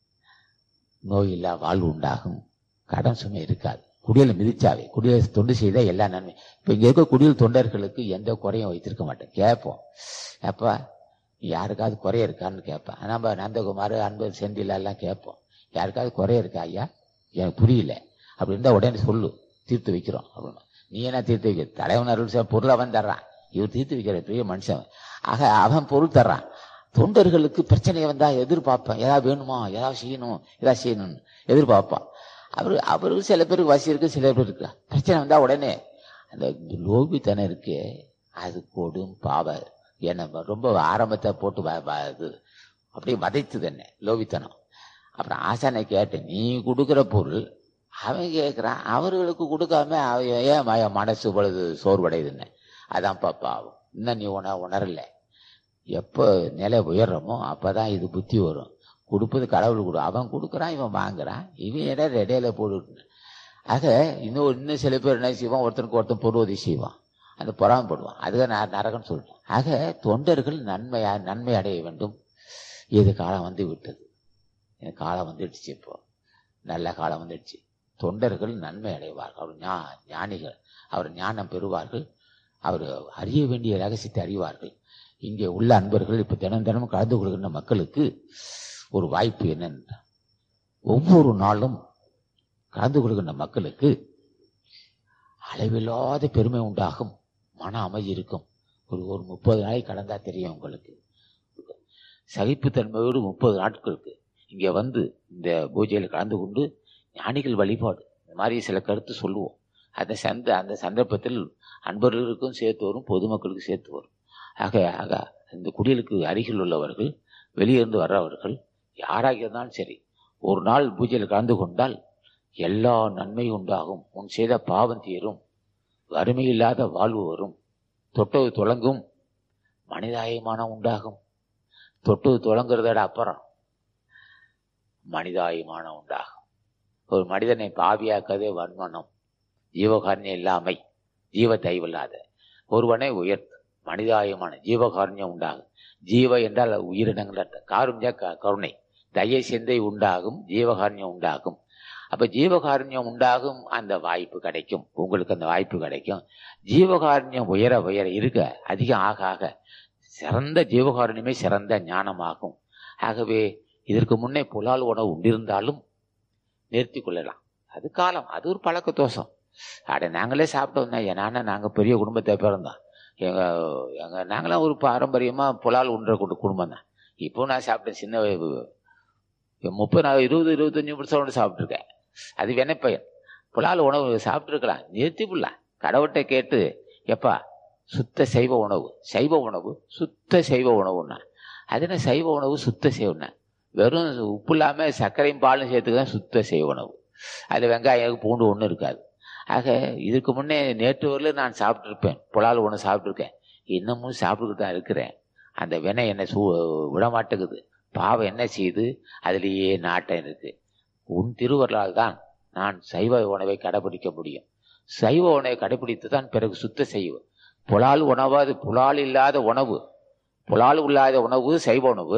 நோயில்லா வாழ்வு உண்டாகும் கடன் சுமை இருக்காது குடியில மிதிச்சாவே குடியில தொண்டு செய்தா எல்லா நன்மை இப்ப இங்க இருக்க குடியில் தொண்டர்களுக்கு எந்த குறையும் வைத்திருக்க மாட்டேன் கேட்போம் அப்பா யாருக்காவது குறை இருக்கான்னு கேட்பேன் நம்ம நந்தகுமார் அன்பு செந்தில் எல்லாம் கேட்போம் யாருக்காவது குறை இருக்கா ஐயா எனக்கு புரியல அப்படி இருந்தா உடனே சொல்லு தீர்த்து வைக்கிறோம் அப்படின்னு நீ என்ன தீர்த்து வைக்க தலைவன் அருள் செய்ய பொருள் அவன் தர்றான் இவர் தீர்த்து வைக்கிற பெரிய மனுஷன் ஆக அவன் பொருள் தர்றான் தொண்டர்களுக்கு பிரச்சனை வந்தா எதிர்பார்ப்பேன் ஏதாவது வேணுமா ஏதாவது செய்யணும் ஏதாவது செய்யணும்னு எதிர்பார்ப்பான் அவரு அவருக்கு சில பேருக்கு வசி இருக்கு சில பேர் இருக்கு பிரச்சனை வந்தா உடனே அந்த லோபித்தனம் இருக்கே அது கொடும் பாவ என்ன ரொம்ப ஆரம்பத்தை போட்டு வ- வ- இது அப்படியே வதைத்துது என்ன லோபித்தனம் அப்புறம் ஆசானை கேட்டேன் நீ கொடுக்கிற பொருள் அவன் கேட்கிறான் அவர்களுக்கு கொடுக்காம அவன் ஏன் ம- மனசு பொழுது சோர்வடையுதுன்னு அதான் பாவம் இன்னும் நீ உண உணரல எப்போ நிலை உயர்றமோ அப்பதான் இது புத்தி வரும் கொடுப்பது கடவுள் கொடு அவன் கொடுக்குறான் இவன் வாங்குறான் இவன் இடம் இடையில போட்டு ஆக இன்னும் இன்னும் சில பேர் என்ன செய்வான் ஒருத்தனுக்கு ஒருத்தன் பொருவதி செய்வான் அந்த பொறாமப்படுவான் அதுதான் நான் நரகன்னு சொல்றேன் ஆக தொண்டர்கள் நன்மையா நன்மை அடைய வேண்டும் இது காலம் வந்து விட்டது இந்த காலம் வந்துடுச்சு இப்போ நல்ல காலம் வந்துடுச்சு தொண்டர்கள் நன்மை அடைவார்கள் அவர் ஞா ஞானிகள் அவர் ஞானம் பெறுவார்கள் அவர் அறிய வேண்டிய ரகசியத்தை அறிவார்கள் இங்கே உள்ள அன்பர்கள் இப்ப தினம் தினம் கலந்து கொள்கின்ற மக்களுக்கு ஒரு வாய்ப்பு என்னென்ன ஒவ்வொரு நாளும் கலந்து கொள்கின்ற மக்களுக்கு அளவில்லாத பெருமை உண்டாகும் மன அமைதி இருக்கும் ஒரு ஒரு முப்பது நாளைக்கு கடந்தா தெரியும் உங்களுக்கு சகிப்புத்தன்மையோடு முப்பது நாட்களுக்கு இங்க வந்து இந்த பூஜையில் கலந்து கொண்டு ஞானிகள் வழிபாடு இந்த மாதிரி சில கருத்து சொல்லுவோம் அந்த சந்த அந்த சந்தர்ப்பத்தில் அன்பர்களுக்கும் சேர்த்து வரும் பொதுமக்களுக்கு சேர்த்து வரும் ஆக ஆக இந்த குடிலுக்கு அருகில் உள்ளவர்கள் வெளியிருந்து வர்றவர்கள் யாராக இருந்தாலும் சரி ஒரு நாள் பூஜையில் கலந்து கொண்டால் எல்லா நன்மையும் உண்டாகும் உன் செய்த பாவம் தீரும் வறுமையில்லாத வாழ்வு வரும் தொட்டது தொடங்கும் மனிதாயமானம் உண்டாகும் தொட்டது தொடங்குறதோட அப்புறம் மனிதாயமானம் உண்டாகும் ஒரு மனிதனை பாவியாக்கதே வன்மனம் ஜீவகாரண்யம் இல்லாமை ஜீவ தயவில்லாத ஒருவனை உயர்த்து மனிதாயமான ஜீவகாரண்யம் உண்டாகும் ஜீவ என்றால் உயிரினங்கள் அர்த்தம். காருண்ய க- கருணை தயை சிந்தை உண்டாகும் ஜீவகாரண்யம் உண்டாகும் அப்ப ஜீவகாருண்யம் உண்டாகும் அந்த வாய்ப்பு கிடைக்கும் உங்களுக்கு அந்த வாய்ப்பு கிடைக்கும் ஜீவகாருண்யம் உயர உயர இருக்க அதிகம் ஆக ஆக சிறந்த ஜீவகாருண்யமே சிறந்த ஞானமாகும் ஆகவே இதற்கு முன்னே புலால் உணவு உண்டிருந்தாலும் நிறுத்தி கொள்ளலாம் அது காலம் அது ஒரு பழக்க தோஷம் அட நாங்களே சாப்பிட்டோம் தான் ஏன்னா நாங்க பெரிய குடும்பத்தை பிறந்தோம் எங்க எங்க நாங்களாம் ஒரு பாரம்பரியமா புலால் உண்ற குடு- குடும்பம் தான் இப்போ நான் சாப்பிட்டேன் சின்ன வயது- முப்பது நான் இருபது இருபத்தஞ்சு வருஷம் சாப்பிட்ருக்கேன் அது வினைப்பயன் புலால் உணவு சாப்பிட்ருக்கலாம் நிறுத்தி புடலாம் கடவுட்டை கேட்டு எப்பா சுத்த சைவ உணவு சைவ உணவு சுத்த சைவ உணவுன்னா அது என்ன சைவ உணவு சுத்த சைவம்னா வெறும் உப்பு இல்லாம சர்க்கரையும் பாலும் சேர்த்துக்க சுத்த சைவ உணவு அது வெங்காயம் பூண்டு ஒன்றும் இருக்காது ஆக இதுக்கு முன்னே நேற்று வரல நான் சாப்பிட்ருப்பேன் புலால் ஒன்று சாப்பிட்ருக்கேன் இன்னமும் சாப்பிட்டுக்கிட்டு தான் இருக்கிறேன் அந்த வினை என்னை சூ விட மாட்டேங்குது பாவம் என்ன செய்யுது அதுலேயே நாட்டம் இருக்கு உன் திருவருளால் தான் நான் சைவ உணவை கடைபிடிக்க முடியும் சைவ உணவை கடைபிடித்து தான் பிறகு சுத்த செய்வோம் புலால் உணவாது புலால் இல்லாத உணவு புலால் இல்லாத உணவு சைவ உணவு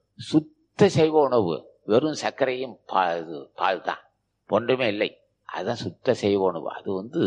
சுத்த சைவ உணவு வெறும் சர்க்கரையும் பால் பால் தான் ஒன்றுமே இல்லை அதுதான் சுத்த சைவ உணவு அது வந்து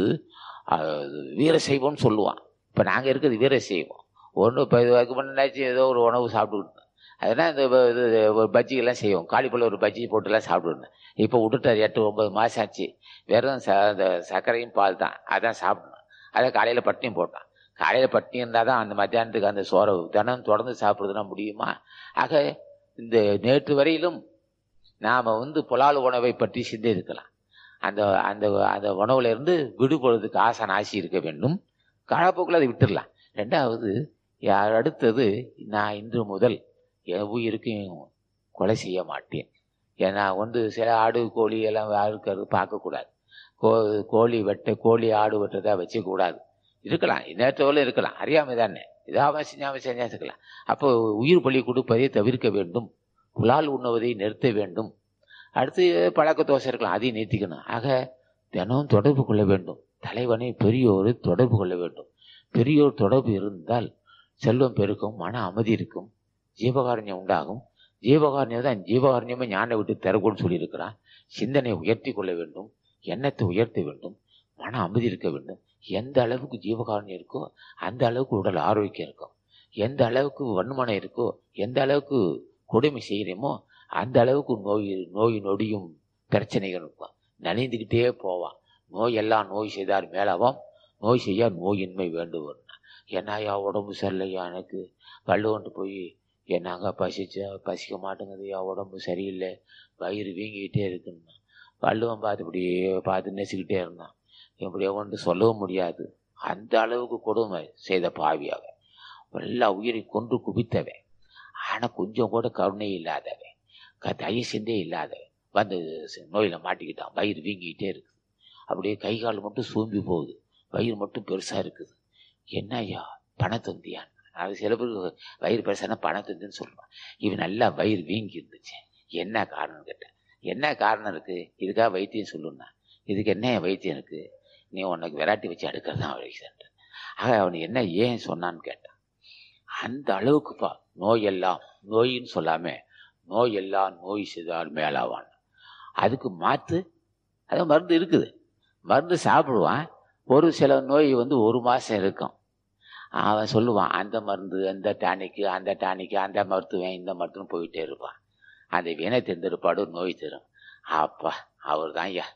அஹ், வீர சைவம்னு சொல்லுவான் இப்போ நாங்கள் இருக்கிறது வீர சைவம் ஒன்று இப்போ இதுக்கு முன்னாச்சு ஏதோ ஒரு உணவு சாப்பிட்டுக்கிட்டு இருந்தோம். அதனால் இந்த வ- இது ஒரு பஜ்ஜிகள்லாம் செய்வோம் காலிப்பழம் ஒரு பஜ்ஜி போட்டுலாம் சாப்பிட்டுருந்தேன் இப்போ விட்டுட்டார் எட்டு ஒன்பது மாதம் ஆச்சு வெறும் ச அந்த சர்க்கரையும் பால் தான் அதான் சாப்பிடணும் அதை காலையில் பட்டினியும் போட்டான் காலையில் பட்டினி இருந்தால் தான் அந்த மத்தியானத்துக்கு அந்த சோறை தினம் தொடர்ந்து சாப்பிட்றதுனா முடியுமா ஆக இந்த நேற்று வரையிலும் நாம் வந்து புலால் உணவை பற்றி சிந்திருக்கலாம் அந்த அந்த அந்த உணவுல இருந்து விடுபடுறதுக்கு ஆசான் ஆசி இருக்க வேண்டும் காலப்போக்கில் அதை விட்டுடலாம் ரெண்டாவது யா- அடுத்தது நான் இன்று முதல் என் உயிருக்கும் கொலை செய்ய மாட்டேன் ஏன்னா வந்து சில ஆடு கோழி எல்லாம் இருக்கிறது பார்க்கக்கூடாது கோ கோழி வெட்ட கோழி ஆடு வெட்டதை வச்சுக்கூடாது இருக்கலாம் நேற்றவரை இருக்கலாம் அறியாமை தானே இதாம செஞ்சாம செஞ்சா இருக்கலாம் அப்போ உயிர் பலி கொடுப்பதை தவிர்க்க வேண்டும் புலால் உண்ணுவதை நிறுத்த வேண்டும் அடுத்து பழக்க தோசை இருக்கலாம் அதையும் நிறுத்திக்கணும் ஆக தினமும் தொடர்பு கொள்ள வேண்டும் தலைவனை பெரியோர் தொடர்பு கொள்ள வேண்டும் பெரியோர் தொடர்பு இருந்தால் செல்வம் பெருக்கும் மன அமைதி இருக்கும் ஜீவகாரண்யம் உண்டாகும் ஜீவகாரண்யம் தான் ஜீவகாரண்யமே ஞான விட்டு தரக்கூடும் சொல்லியிருக்கிறான் சிந்தனை உயர்த்தி கொள்ள வேண்டும் எண்ணத்தை உயர்த்த வேண்டும் மன அமைதி இருக்க வேண்டும் எந்த அளவுக்கு ஜீவகாரண்யம் இருக்கோ அந்த அளவுக்கு உடல் ஆரோக்கியம் இருக்கும் எந்த அளவுக்கு வன்மனம் இருக்கோ எந்த அளவுக்கு கொடுமை செய்கிறோமோ அந்த அளவுக்கு நோய் நோய் நொடியும் பிரச்சனைகள் இருக்கும் நனைந்துக்கிட்டே போவான் நோய் எல்லாம் நோய் செய்தார் மேலவாம் நோய் செய்ய நோயின்மை வேண்டுவன் என்னையா உடம்பு சரியில்லையா எனக்கு வள்ளுவன்ட்டு போய் என்னங்க பசிச்சா பசிக்க மாட்டேங்குதுயா உடம்பு சரியில்லை வயிறு வீங்கிக்கிட்டே இருக்குன்னா வள்ளுவன் பார்த்து இப்படியே பார்த்து நெசிக்கிட்டே இருந்தான் இப்படியே ஒன்று சொல்லவும் முடியாது அந்த அளவுக்கு கொடுமை செய்த பாவியாக எல்லா உயிரை கொன்று குவித்தவன் ஆனால் கொஞ்சம் கூட கருணை இல்லாதவன் க தயவு சிந்தே இல்லாதவன் வந்து ச- நோயில மாட்டிக்கிட்டான் வயிறு வீங்கிக்கிட்டே இருக்குது அப்படியே கை கால் மட்டும் சூம்பி போகுது வயிறு மட்டும் பெருசா இருக்குது என்ன ஐயா பணத்தந்தியான் அது சில பேர் வயிறு பெருசானா பணத்தந்தின்னு சொல்லுவான் இவன் நல்லா வயிறு வீங்கி இருந்துச்சு என்ன காரணம் கேட்டேன் என்ன காரணம் இருக்கு இதுக்காக வைத்தியம் சொல்லுன்னா இதுக்கு என்ன வைத்தியம் இருக்கு நீ உனக்கு விராட்டி வச்சு அடுக்கிறது தான் வைத்தியம் ஆக அவன் என்ன ஏன் சொன்னான்னு கேட்டான் அந்த அளவுக்குப்பா நோய் எல்லாம் நோயின்னு சொல்லாம நோய் எல்லாம் நோய் செய்தால் மேலாவான் அதுக்கு மாத்து அது மருந்து இருக்குது மருந்து சாப்பிடுவான் ஒரு சில நோய் வந்து ஒரு மாசம் இருக்கும் அவன் சொல்லுவான் அந்த மருந்து அந்த டானிக்கு அந்த டானிக்கு அந்த மருத்துவம் இந்த மருத்துவம் போயிட்டே இருப்பான் அந்த வினை தெரிந்திருப்பாடு நோய் தரும் அப்பா அவர் தான் ஐயா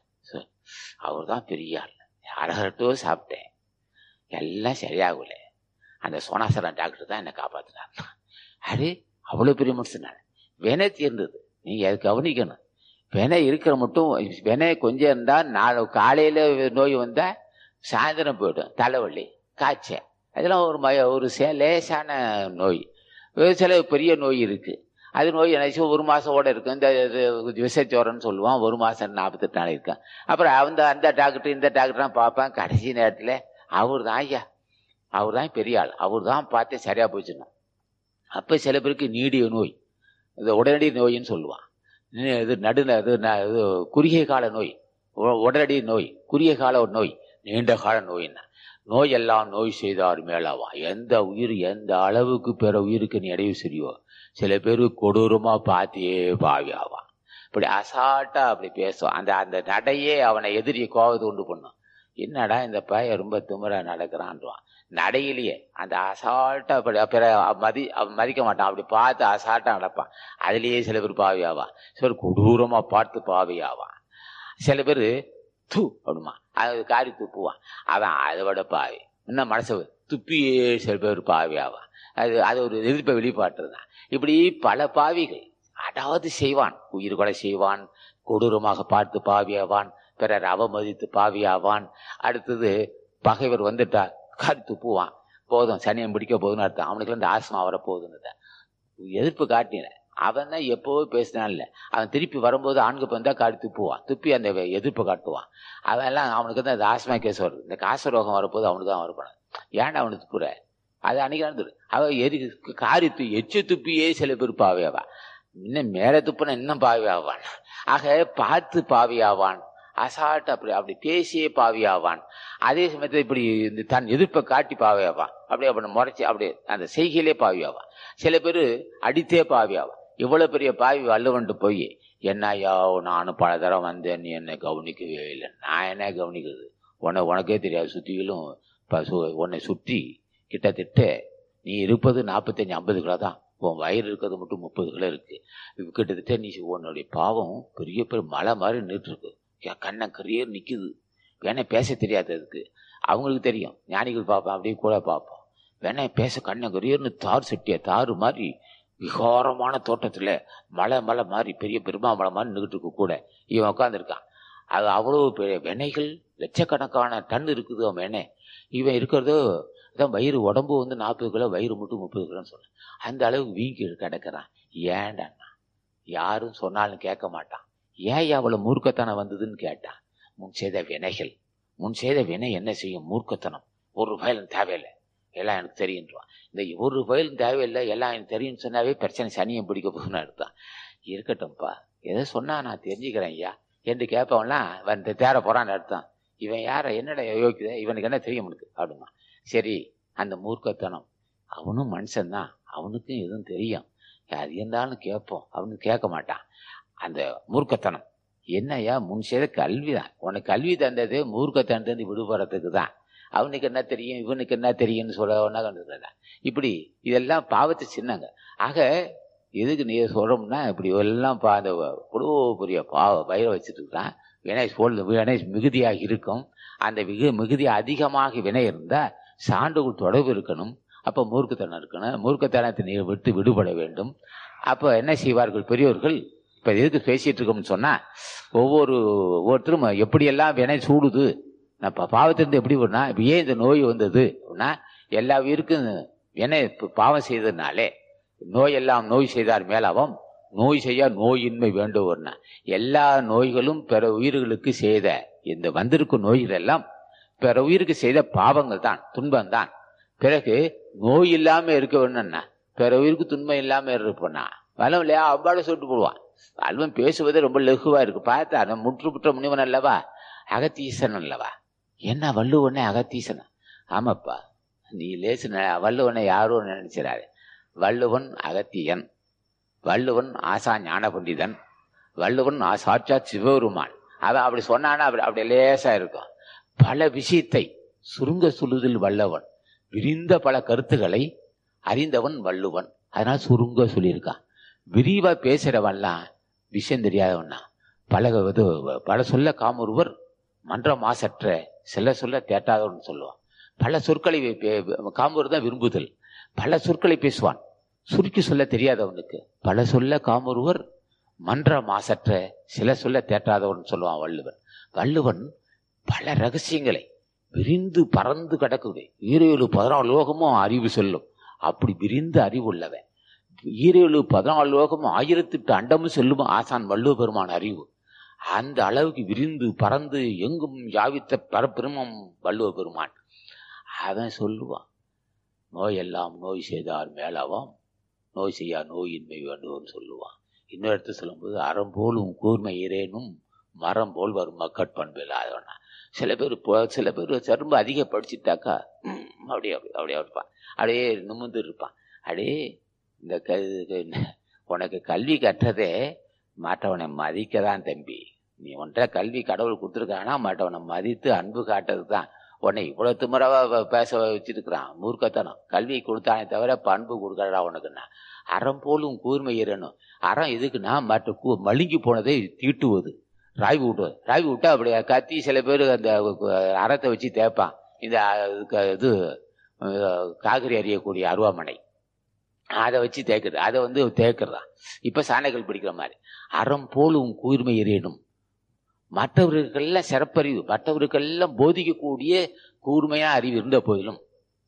அவர் தான் பெரிய ஆள் அரகரட்டோ சாப்பிட்டேன் எல்லாம் சரியாகல அந்த சோனாசரன் டாக்டர் தான் என்னை காப்பாத்தினார் அடே அவ்வளோ பெரிய மனுஷன் நான் வினை தீர்ந்தது நீங்க அதை கவனிக்கணும் வினை இருக்கிற மட்டும் வினை கொஞ்சம் இருந்தா நாளை காலையில நோய் வந்தா சாயந்தரம் போயிடும் தலைவலி காய்ச்சல் அதெல்லாம் ஒரு மய ஒரு சே லேசான நோய் ஒரு சில பெரிய நோய் இருக்கு அது நோய் நினைச்சு ஒரு மாசம் இருக்கும் இந்த இது விசைச்சோரன்னு சொல்லுவான் ஒரு மாசம் நாற்பத்தெட்டு நாள் இருக்கும் அப்புறம் அந்த அந்த டாக்டர் இந்த டாக்டர்லாம் பார்ப்பேன் கடைசி நேரத்தில் அவர் தான் ஐயா அவர் தான் பெரிய ஆள் அவர் தான் பார்த்து சரியா போச்சுன்னா அப்போ சில பேருக்கு நீடிய நோய் இது உடனடி நோயின்னு சொல்லுவான் நி- இது நடுல இது ந- இது குறுகிய கால நோய் உ- உடனடி நோய் குறுகிய கால நோய் நீண்ட கால நோயின்னா நோய் எல்லாம் நோய் செய்தார் மேலாவா எந்த உயிர் எந்த அளவுக்கு பிற உயிருக்கு நீ இடைவு சரியோ சில பேர் கொடூரமா பார்த்தே பாவியாவான் இப்படி அசால்ட்டா அப்படி பேசுவான் அந்த அந்த நடையே அவனை எதிரியை கோவத்தை உண்டு பண்ணும் என்னடா இந்த பையன் ரொம்ப திமிரா நடக்கிறான்றான் நடையிலேயே அந்த அசால்ட்டா அப்படி பிற மதி அவன் மதிக்க மாட்டான் அப்படி பார்த்து அசால்ட்டா நடப்பான் அதுலயே சில பேர் பாவியாவான் சில பேர் கொடூரமா பார்த்து பாவியாவான் சில பேர் தூ அப்படிமா அது காரி துப்புவான் அவன் அதை விட பாவி இன்னும் மனசு துப்பியே சில பேர் பாவியாவான் அது அது ஒரு எதிர்ப்பை வெளிப்பாட்டுறதுதான் இப்படி பல பாவிகள் அதாவது செய்வான் உயிர் கொலை செய்வான் கொடூரமாக பார்த்து பாவியாவான் பிறர் அவமதித்து பாவியாவான் அடுத்தது பகைவர் வந்துட்டா காரி துப்புவான் போதும் சனியம் பிடிக்க போதுன்னு அர்த்தம் அவனுக்கு இந்த ஆஸ்மா வரப்போகுதுன்னு எதிர்ப்பு காட்டின அவன் தான் எப்போவோ பேசினான்ல அவன் திருப்பி வரும்போது ஆண்கு வந்தா காடி துப்புவான் துப்பி அந்த வெ- எதிர்ப்பு காட்டுவான் அவன் எல்லாம் அவனுக்கு தான் இந்த ஆஸ்மா கேஸ் வருது இந்த காச ரோகம் வரப்போது அவனுக்கு தான் வரப்படும் ஏன்டா அவனுக்கு துப்புற அது அன்னைக்கு நடந்தது அவ எரி காரி து எச்சு துப்பியே சில பேர் பாவியாவா இன்னும் மேல துப்புனா இன்னும் பாவியாவான் ஆக பார்த்து பாவியாவான் அசால்ட் அப்படி அப்படி பேசியே பாவியாவான் அதே சமயத்தில் இப்படி இந்த தன் எதிர்ப்பை காட்டி பாவியாவான் அப்படியே அப்படி முறைச்சி அப்படியே அந்த செய்கையிலே பாவியாவான் சில பேர் அடித்தே பாவியாவான் இவ்வளவு பெரிய பாவி வல்லுவன்ட்டு போய் என்னய்யா நானும் பல தரம் வந்தேன் நீ என்னை கவனிக்கவே இல்லை நான் என்ன கவனிக்கிறது உன உனக்கே தெரியாது சுத்திகளும் ப- சு- உன்னை சுற்றி கிட்டத்தட்ட நீ இருப்பது நாற்பத்தஞ்சு ஐம்பது கிலோ தான் உன் வயிறு இருக்கிறது மட்டும் முப்பது கிலோ இருக்கு இது கிட்டத்தட்ட நீ உன்னுடைய பாவம் பெரிய பெரிய மலை மாதிரி நின்று இருக்கு என் கண்ணை கரியர் நிக்குது வேணா பேச தெரியாது அதுக்கு அவங்களுக்கு தெரியும் ஞானிகள் பார்ப்போம் அப்படியே கூட பார்ப்போம் வேணா பேச கண்ணை கரியர்னு தார் செட்டிய தாறு மாதிரி விகாரமான தோட்டத்துல மலை மலை மாதிரி பெரிய பெருமா மலை மாதிரி நின்றுட்டு இருக்கு கூட இவன் உட்காந்துருக்கான் அது அவ்வளவு பெரிய வினைகள் லட்சக்கணக்கான டன் இருக்குது அவன் வினை இவன் இருக்கிறதோ அதான் வயிறு உடம்பு வந்து நாற்பது கிலோ வயிறு மட்டும் முப்பது கிலோன்னு சொன்னான் அந்த அளவுக்கு வீங்கி கிடக்கிறான் ஏன்டா யாரும் சொன்னாலும் கேட்க மாட்டான் ஏன் அவ்வளவு மூர்க்கத்தனம் வந்ததுன்னு கேட்டான் முன் செய்த வினைகள் முன் செய்த வினை என்ன செய்யும் மூர்க்கத்தனம் ஒரு பயலும் தேவையில்லை எல்லாம் எனக்கு தெரியுன்றான் இந்த ஒரு பயலும் தேவையில்லை எல்லாம் எனக்கு தெரியும்னு சொன்னாவே பிரச்சனை சனியம் பிடிக்க போகுதுன்னு அர்த்தம் இருக்கட்டும்ப்பா எதை சொன்னா நான் தெரிஞ்சுக்கிறேன் ஐயா என்று கேட்பவன்லாம் வந்து தேர போறான்னு அர்த்தம் இவன் யார என்னடா யோகிக்குத இவனுக்கு என்ன தெரியும் உனக்கு அப்படிமா சரி அந்த மூர்க்கத்தனம் அவனும் மனுஷன்தான் அவனுக்கும் எதுவும் தெரியும் அது இருந்தாலும் கேட்போம் அவனுக்கு கேட்க மாட்டான் அந்த மூர்க்கத்தனம் என்னய்யா முன் செய்த கல்வி தான் உனக்கு கல்வி தந்தது மூர்க்கத்தனத்துலேருந்து விடுபடுறதுக்கு தான் அவனுக்கு என்ன தெரியும் இவனுக்கு என்ன தெரியும்னு சொல்ல ஒன்றா கண்டுக்கிறதா இப்படி இதெல்லாம் பாவத்தை சின்னங்க ஆக எதுக்கு நீ சொல்றோம்னா இப்படி எல்லாம் பா அந்த இவ்வளோ பெரிய பாவ பயிரை வச்சுட்டு இருக்கான் வினை சொல் வினை மிகுதியாக இருக்கும் அந்த மிகு மிகுதி அதிகமாக வினை இருந்தால் சான்றுகள் தொடர்பு இருக்கணும் அப்போ மூர்க்கத்தனம் இருக்கணும் மூர்க்கத்தனத்தை நீ விட்டு விடுபட வேண்டும் அப்போ என்ன செய்வார்கள் பெரியோர்கள் இப்போ எதுக்கு பேசிட்டு இருக்கோம்னு சொன்னா ஒவ்வொரு ஒவ்வொருத்தரும் எப்படியெல்லாம் வினை சூடுது நான் பா- பாவத்திலிருந்து எப்படி வரும்னா இப்ப ஏன் இந்த நோய் வந்தது அப்படின்னா எல்லா உயிருக்கும் வினை இப்ப பாவம் செய்ததுனாலே நோய் எல்லாம் நோய் செய்தார் மேலாவும் நோய் செய்ய நோயின்மை வேண்டுவர்னா எல்லா நோய்களும் பிற உயிர்களுக்கு செய்த இந்த வந்திருக்கும் நோய்கள் எல்லாம் பிற உயிருக்கு செய்த பாவங்கள் தான் துன்பம் தான் பிறகு நோய் இல்லாம இருக்க வேணும்னா பிற உயிருக்கு துன்பம் இல்லாம இருப்போம்னா வலம் இல்லையா அவ்வாறு சொல்லிட்டு போடுவான் அல்வன் பேசுவது ரொம்ப லகுவா இருக்கு பார்த்தா அந்த முற்றுப்புற்ற முனிவன் அல்லவா அகத்தீசன் அல்லவா என்ன வள்ளுவனே அகத்தீசன் ஆமாப்பா நீ லேசு ந- வள்ளுவனை யாரோ நினைச்சிடாரு வள்ளுவன் அகத்தியன் வள்ளுவன் ஆசா ஞான பண்டிதன் வள்ளுவன் ஆ- சாட்சாத் சிவபெருமான் அவன் அப்படி சொன்னானா அப்படி அப்படி லேசா இருக்கும் பல விஷயத்தை சுருங்க சொல்லுதில் வல்லவன் விரிந்த பல கருத்துக்களை அறிந்தவன் வள்ளுவன் அதனால சுருங்க சொல்லியிருக்கான் விரிவா பேசுறவன்லாம் விஷயம் தெரியாதவன்னா பல இது பல சொல்ல காமொருவர் மன்ற மாசற்ற சில சொல்ல தேட்டாதவன் சொல்லுவான் பல சொற்களை பே- பே- காமொரு தான் விரும்புதல் பல சொற்களை பேசுவான் சுருக்கி சொல்ல தெரியாதவனுக்கு பல சொல்ல காமொருவர் மன்ற மாசற்ற சில சொல்ல தேட்டாதவன் சொல்லுவான் வள்ளுவன் வள்ளுவன் பல ரகசியங்களை விரிந்து பறந்து கிடக்குது ஈரேழு பதினாலு லோகமும் அறிவு சொல்லும் அப்படி விரிந்த அறிவு உள்ளவன் ஈரேழு பதினாலு லோகமும் ஆயிரத்தெட்டு அண்டமும் செல்லும் ஆசான் வள்ளுவ பெருமான் அறிவு அந்த அளவுக்கு விரிந்து பறந்து எங்கும் யாவித்த பரபெருமம் வள்ளுவ பெருமான் அவன் சொல்லுவான் நோய் எல்லாம் நோய் செய்தார் மேலாவாம் நோய் செய்யா நோயின்மை வேண்டும்னு சொல்லுவான் இன்னொரு இடத்துல சொல்லும்போது அறம் போலும் கூர்மை இரேனும் மரம் போல் வரும் மக்கட்பண்பு இல்லாதவனா சில பேர் இப்போ சில பேர் ரொம்ப அதிக படிச்சுட்டாக்கா ம், அப்படியே அப்படியே அப்படியே இருப்பான் அப்படியே நிமிர்ந்து இருப்பான் அப்படியே இந்த க இது- உனக்கு கல்வி கற்றதே மாட்டவனை மதிக்க தான் தம்பி நீ ஒன்றை கல்வி கடவுள் கொடுத்துருக்கானா மாட்டவனை மதித்து அன்பு காட்டுறது தான் உன்னை இவ்வளவு திமிரவா வ- பேச வச்சிருக்கிறான் மூர்க்கத்தனம் கல்வி கொடுத்தானே தவிர இப்ப அன்பு கொடுக்கறடா உனக்குன்னா அறம் போலும் கூர்மை இறணும் அறம் எதுக்குன்னா மற்ற கூ மழுங்கி போனதை தீட்டுவது ராய் விட்டுவது ராய் விட்டா அப்படியே கத்தி சில பேர் அந்த அறத்தை வச்சு தேய்ப்பான் இந்த அஹ், க- இது அஹ், காவிரி அறியக்கூடிய அருவாமனை அதை வச்சு தேய்க்கிறது அதை வந்து தேய்க்கிறதா இப்ப சாணைகள் பிடிக்கிற மாதிரி அறம் போலும் கூர்மை எறியணும் மற்றவர்களுக்கெல்லாம் சிறப்பறிவு மற்றவர்களுக்கெல்லாம் போதிக்கக்கூடிய கூர்மையா அறிவு இருந்த போதிலும்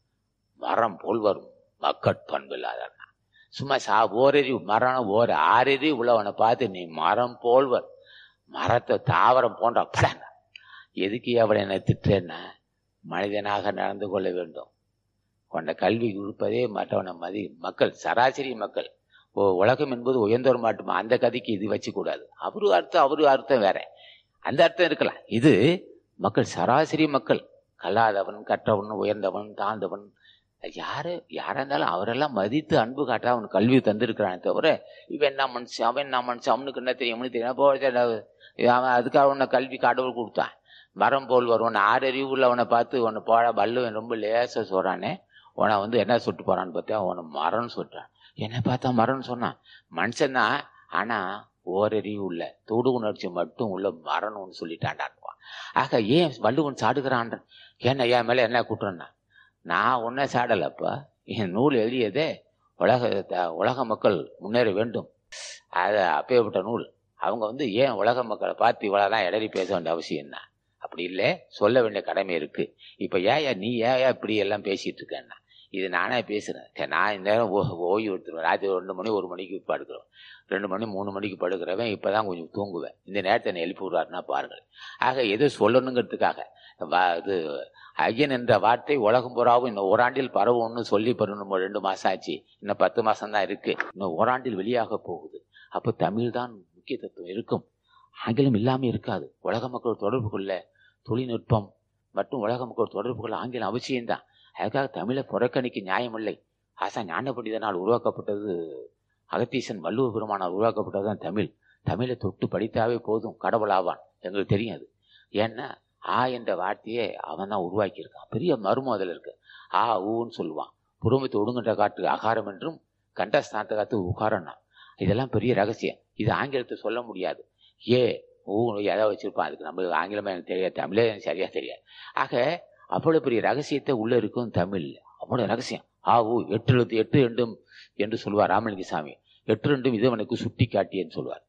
மரம் போல் வரும் மக்கட்பண்பு இல்லாதவன் சும்மா சா ஓரறிவு மரம் ஓர ஆறறிவு உள்ளவனை பார்த்து நீ மரம் போல்வர் மரத்தை தாவரம் போன்ற படங்க எதுக்கு அவளை என்னை திட்டுறேன்னா மனிதனாக நடந்து கொள்ள வேண்டும் கொண்ட கல்வி கொடுப்பதே மற்றவனை மதி மக்கள் சராசரி மக்கள் ஓ உலகம் என்பது உயர்ந்தவர் மட்டுமா அந்த கதைக்கு இது வச்சு கூடாது அவரு அர்த்தம் அவரு அர்த்தம் வேற அந்த அர்த்தம் இருக்கலாம் இது மக்கள் சராசரி மக்கள் கல்லாதவன் கற்றவன் உயர்ந்தவன் தாழ்ந்தவன் யாரு யாரா இருந்தாலும் அவரெல்லாம் மதித்து அன்பு காட்ட அவனுக்கு கல்வி தந்திருக்கிறானே தவிர இவன் என்ன மனுஷன் அவன் என்ன மனுஷன் அவனுக்கு என்ன தெரியும் அவனுக்கு தெரியும் போ, சரி, அவன் அதுக்காக உன்னை கல்வி கடவுள் கொடுத்தான் மரம் போல் வருவன் ஆறறிவு உள்ளவனை பார்த்து உன்னை போட வள்ளுவன் ரொம்ப லேசா சொல்றானே உன்னை வந்து என்ன சுட்டு போறான்னு பார்த்தா உன்னை மரம்னு சொல்றான் என்ன பார்த்தா மரம்னு சொன்னான் மனுஷன் தான் ஆனா ஓரறிவு உள்ள தொடு உணர்ச்சி மட்டும் உள்ள மரணம்னு சொல்லிட்டான்டான்வான் ஆக ஏன் வள்ளுவன் சாடுகிறான் ஏன்னா என் மேல என்ன கூட்டுறேன்னா நான் உன்னை சாடலப்பா என் நூல் எழுதியதே உலக த- உலக மக்கள் முன்னேற வேண்டும் அது அப்பேற்பட்ட நூல் அவங்க வந்து ஏன் உலக மக்களை பார்த்து இவ்வளவுதான் இடறி பேச வேண்டிய அவசியம் என்ன அப்படி இல்லை சொல்ல வேண்டிய கடமை இருக்கு இப்ப ஏயா நீ ஏயா இப்படி எல்லாம் பேசிட்டு இருக்கேன்னா இது நானே பேசுறேன் சரி, நான் இந்த நேரம் ஓ- ஓய்வு எடுத்துருவேன் ராத்திரி ரெண்டு மணி ஒரு மணிக்கு படுக்கிறோம் ரெண்டு மணி மூணு மணிக்கு படுக்கிறவன் இப்பதான் கொஞ்சம் தூங்குவேன் இந்த நேரத்தை என்னை எழுப்பி விடுறாருன்னா பாருங்கள் ஆக எது சொல்லணுங்கிறதுக்காக வா- இது ஐயன் என்ற வார்த்தை உலகம் பூராவும் இன்னும் ஓராண்டில் பரவும்னு சொல்லி பரவணும் ரெண்டு மாசம் ஆச்சு இன்னும் பத்து மாசம் தான் இருக்கு இன்னும் ஓராண்டில் வெளியாக போகுது அப்போ தமிழ் தான் முக்கிய தத்துவம் இருக்கும் ஆங்கிலம் இல்லாம இருக்காது உலக மக்கள் தொடர்பு கொள்ள தொழில்நுட்பம் மற்றும் உலக மக்கள் தொடர்பு கொள்ள ஆங்கிலம் அவசியம்தான் அதுக்காக தமிழை புறக்கணிக்க நியாயமில்லை ஆசா ஞான பண்டிதனால் உருவாக்கப்பட்டது அகத்தீசன் வள்ளுவ பெருமானால் உருவாக்கப்பட்டது தான் தமிழ் தமிழை தொட்டு படித்தாவே போதும் கடவுளாவான் எங்களுக்கு தெரியும் அது ஏன்னா ஆ என்ற வார்த்தையை அவன் தான் உருவாக்கியிருக்கான் பெரிய மர்மம் அதில் இருக்கு ஆ ஊன்னு சொல்லுவான் புறமத்தை ஒடுங்கின்ற காற்று அகாரம் என்றும் கண்டஸ்தானத்தை காத்து உகாரம்னா இதெல்லாம் பெரிய ரகசியம் இது ஆங்கிலத்தை சொல்ல முடியாது ஏ ஊ எதை வச்சிருப்பான் அதுக்கு நம்ம ஆங்கிலமே எனக்கு தெரியாது தமிழே எனக்கு சரியா தெரியாது ஆக அவ்வளவு பெரிய ரகசியத்தை உள்ள இருக்கும் தமிழ் அவ்வளவு ரகசியம் ஆ ஊ எட்டு எழுத்து எட்டு ரெண்டும் என்று சொல்லுவார் ராமலிங்க சாமி எட்டு ரெண்டும் இதவனுக்கு சுட்டி காட்டியன்னு சொல்லுவார்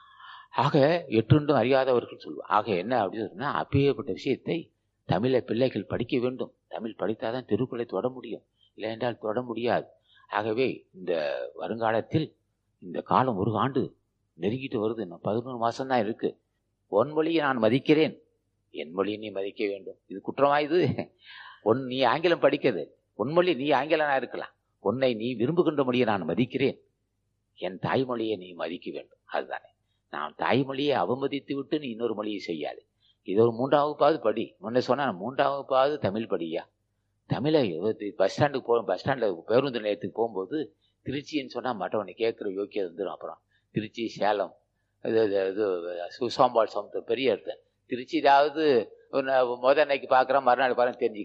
ஆக எட்டு ரெண்டும் அறியாதவர்கள் சொல்லுவார் ஆக என்ன அப்படின்னு சொன்னா அப்பேற்பட்ட விஷயத்தை தமிழை பிள்ளைகள் படிக்க வேண்டும் தமிழ் படித்தாதான் திருக்குறளை தொட முடியும் இல்லை என்றால் தொட முடியாது ஆகவே இந்த வருங்காலத்தில் இந்த காலம் ஒரு ஆண்டு நெருங்கிட்டு வருது இன்னும் பதினொரு மாசம் தான் இருக்கு உன் மொழியை நான் மதிக்கிறேன் என் மொழியை நீ மதிக்க வேண்டும் இது குற்றமா இது உன் நீ ஆங்கிலம் படிக்கிறது உன் மொழி நீ ஆங்கிலனா இருக்கலாம் உன்னை நீ விரும்புகின்ற மொழியை நான் மதிக்கிறேன் என் தாய்மொழியை நீ மதிக்க வேண்டும் அதுதானே நான் தாய்மொழியை அவமதித்து விட்டு நீ இன்னொரு மொழியை செய்யாது இது ஒரு மூன்றாம் வகுப்பாவது படி முன்ன சொன்னா மூன்றாம் வகுப்பாவது தமிழ் படியா தமிழை பஸ் ஸ்டாண்டுக்கு போ பஸ் ஸ்டாண்டில் பேருந்து நிலையத்துக்கு போகும்போது திருச்சின்னு சொன்னால் மற்றவனை கேட்குற யோக்கியம் வந்துடும் அப்புறம் திருச்சி சேலம் இது இது இது சுசாம்பாள் சமுத்திரம் பெரிய இடத்த திருச்சியிலாவது முத அன்னைக்கு பார்க்குறான் மறுநாள் பாருங்க தெரிஞ்சுக்கிறான்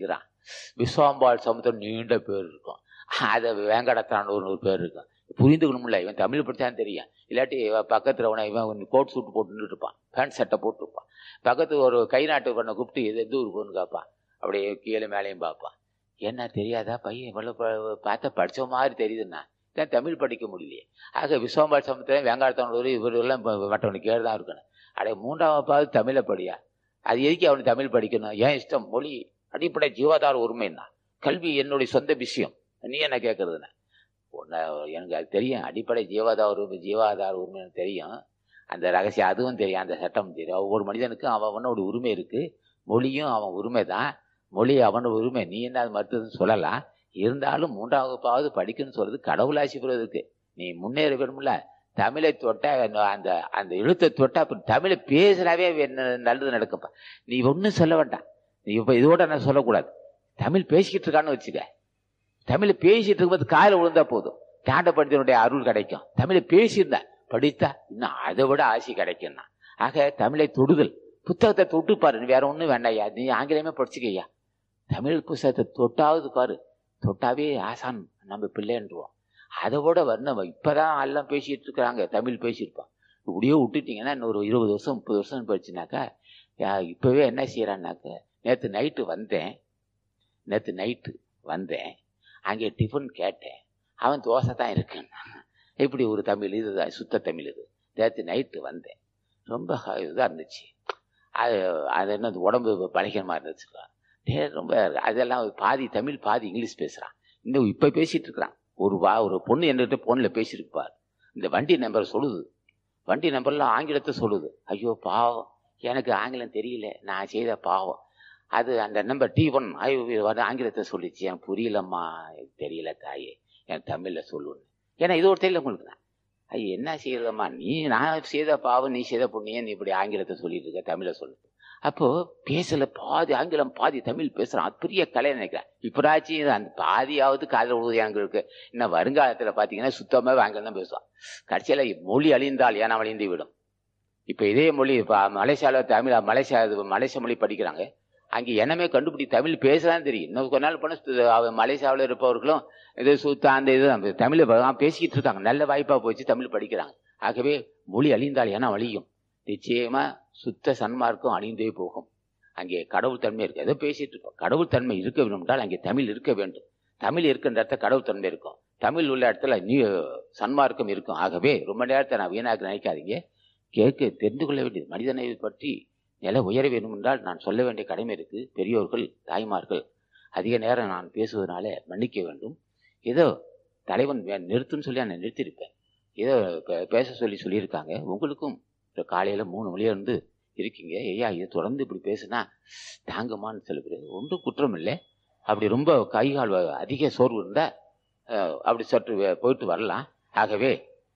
விஸ்வாம்பாள் சமுத்திரம் நீண்ட பேர் இருக்கும் அதை வேங்கடத்தாண்டூர்னு ஒரு பேர் இருக்கும் புரிந்துக்கணும்ல இவன் தமிழ் படித்தான் தெரியும் இல்லாட்டி இவன் பக்கத்தில் உன இவன் கோட் சூட் போட்டுட்டு இருப்பான் பேண்ட் சட்டை போட்டுருப்பான் பக்கத்து ஒரு கை நாட்டு பண்ண கூப்பிட்டு இது எந்த ஊர் போகணுன்னு கேட்பான் அப்படியே கீழே மேலேயும் பார்ப்பான் என்ன தெரியாதா பையன் இவ்வளோ பார்த்தா படிச்ச மாதிரி தெரியுதுண்ணா தான் தமிழ் படிக்க முடியலையே ஆக விஸ்வாம்பாள் சமுத்திரம் வேங்காளத்தானூர் இவரெல்லாம் மற்றவனுக்கு கேடு தான் இருக்கணும் அடைய மூன்றாவது தமிழை படியா அது எதுக்கு அவனுக்கு தமிழ் படிக்கணும் ஏன் இஷ்டம் மொழி அடிப்படை ஜீவாதார உரிமைன்னா கல்வி என்னுடைய சொந்த விஷயம் நீ என்ன கேட்கறதுண்ணே ஒன்று எனக்கு அது தெரியும் அடிப்படை ஜீவாதார உரிமை ஜீவாதார உரிமை எனக்கு தெரியும் அந்த ரகசியம் அதுவும் தெரியும் அந்த சட்டம் தெரியும் ஒவ்வொரு மனிதனுக்கும் அவன் அவனோட உரிமை இருக்கு மொழியும் அவன் உரிமை தான் மொழி அவனோட உரிமை நீ என்ன அது மறுத்ததுன்னு சொல்லலாம் இருந்தாலும் மூன்றாம் வகுப்பாவது படிக்கணும்னு சொல்றது கடவுளாசி பெறுவதற்கு நீ முன்னேற வேணும்ல தமிழை தொட்டா அந்த அந்த எழுத்தை தொட்டா அப்புறம் தமிழை பேசுறாவே என்ன நல்லது நடக்குப்பா நீ ஒன்றும் சொல்ல வேண்டாம் நீ இப்போ இதோட நான் சொல்லக்கூடாது தமிழ் பேசிக்கிட்டு இருக்கான்னு வச்சுக்க தமிழை பேசிட்டு இருக்கும்போது காதில் விழுந்தா போதும் தாண்டப்படுத்தினுடைய அருள் கிடைக்கும் தமிழை பேசியிருந்தா படித்தா இன்னும் அதை விட ஆசை கிடைக்கும்னா ஆக தமிழை தொடுதல் புத்தகத்தை தொட்டு பாரு நீ வேற ஒன்றும் வேண்டாம்யா நீ ஆங்கிலமே படிச்சுக்கையா தமிழ் புத்தகத்தை தொட்டாவது பாரு தொட்டாவே ஆசான் நம்ம பிள்ளைன்றுவோம் அதை விட வரணும் இப்பதான் எல்லாம் பேசிட்டு இருக்கிறாங்க தமிழ் பேசியிருப்பான் இப்படியே விட்டுட்டீங்கன்னா இன்னொரு இருபது வருஷம் முப்பது வருஷம் போயிடுச்சுனாக்கா இப்பவே என்ன செய்யறான்னாக்க நேற்று நைட்டு வந்தேன் நேற்று நைட்டு வந்தேன் அங்கே டிஃபன் கேட்டேன் அவன் தோசை தான் இருக்குன்னா இப்படி ஒரு தமிழ் இதுதான் சுத்த தமிழ் இது நேற்று நைட்டு வந்தேன் ரொம்ப இதாக இருந்துச்சு அது அது என்ன உடம்பு பலகீனமாக இருந்துச்சுக்கா டே ரொம்ப அதெல்லாம் பாதி தமிழ் பாதி இங்கிலீஷ் பேசுகிறான் இன்னும் இப்போ பேசிட்டு இருக்கிறான் ஒரு வா ஒரு பொண்ணு என்கிட்ட ஃபோனில் பேசியிருப்பார் இந்த வண்டி நம்பர் சொல்லுது வண்டி நம்பர்லாம் ஆங்கிலத்தை சொல்லுது ஐயோ பாவம் எனக்கு ஆங்கிலம் தெரியல நான் செய்த பாவம் அது அந்த நம்பர் டி ஒன் வந்து ஆங்கிலத்தை சொல்லிச்சு எனக்கு புரியலம்மா எனக்கு தெரியல தாயே என் தமிழில் சொல்லுன்னு ஏன்னா இது ஒரு தெரியல உங்களுக்கு தான் ஐயோ என்ன செய்யறதம்மா நீ நான் செய்த பாவம் நீ செய்த புண்ணியம் நீ இப்படி ஆங்கிலத்தை சொல்லிட்டு இருக்க தமிழை சொல்லு அப்போ பேசல பாதி ஆங்கிலம் பாதி தமிழ் பேசுறான் அது பெரிய கலை நினைக்கிறேன் இப்படாச்சும் அந்த பாதியாவது காதல் உழுது எனக்கு இருக்கு இன்னும் வருங்காலத்துல பாத்தீங்கன்னா சுத்தமாவே ஆங்கிலம் தான் பேசுவான் கடைசியில மொழி அழிந்தால் ஏன்னா அழிந்து விடும் இப்ப இதே மொழி இப்ப மலேசியால தமிழ் மலேசியா மலேசிய மொழி படிக்கிறாங்க அங்கே என்னமே கண்டுபிடி தமிழ் பேசலாம் தெரியும் இன்னும் கொஞ்ச நாள் பண்ண மலேசியாவில் இருப்பவர்களும் இது சுத்த அந்த இது தமிழ் பேசிக்கிட்டு இருக்காங்க நல்ல வாய்ப்பா போச்சு தமிழ் படிக்கிறாங்க ஆகவே மொழி அழிந்தால் ஏன்னா அழியும் நிச்சயமா சுத்த சன்மார்க்கம் அழிந்தே போகும் அங்கே கடவுள் தன்மை இருக்கு எதோ பேசிட்டு இருப்போம் கடவுள் தன்மை இருக்க வேண்டும் என்றால் அங்கே தமிழ் இருக்க வேண்டும் தமிழ் இருக்கின்ற இடத்துல கடவுள் தன்மை இருக்கும் தமிழ் உள்ள இடத்துல நீ சன்மார்க்கம் இருக்கும் ஆகவே ரொம்ப நேரத்தை நான் வீணாக்க நினைக்காதீங்க கேட்க தெரிந்து கொள்ள வேண்டியது மனிதனை பற்றி நில உயர வேண்டும் என்றால் நான் சொல்ல வேண்டிய கடமை இருக்கு பெரியோர்கள் தாய்மார்கள் அதிக நேரம் நான் பேசுவதனால மன்னிக்க வேண்டும் ஏதோ தலைவன் நிறுத்துன்னு சொல்லி நான் நிறுத்தியிருப்பேன் ஏதோ பேச சொல்லி சொல்லியிருக்காங்க உங்களுக்கும் இப்போ காலையில் மூணு மணியா இருந்து இருக்கீங்க ஐயா இதை தொடர்ந்து இப்படி பேசுனா தாங்குமான்னு சில பேர் ஒன்றும் குற்றம் இல்லை அப்படி ரொம்ப கை கால் அதிக சோர்வு இருந்தால் அப்படி சற்று போயிட்டு வரலாம் ஆகவே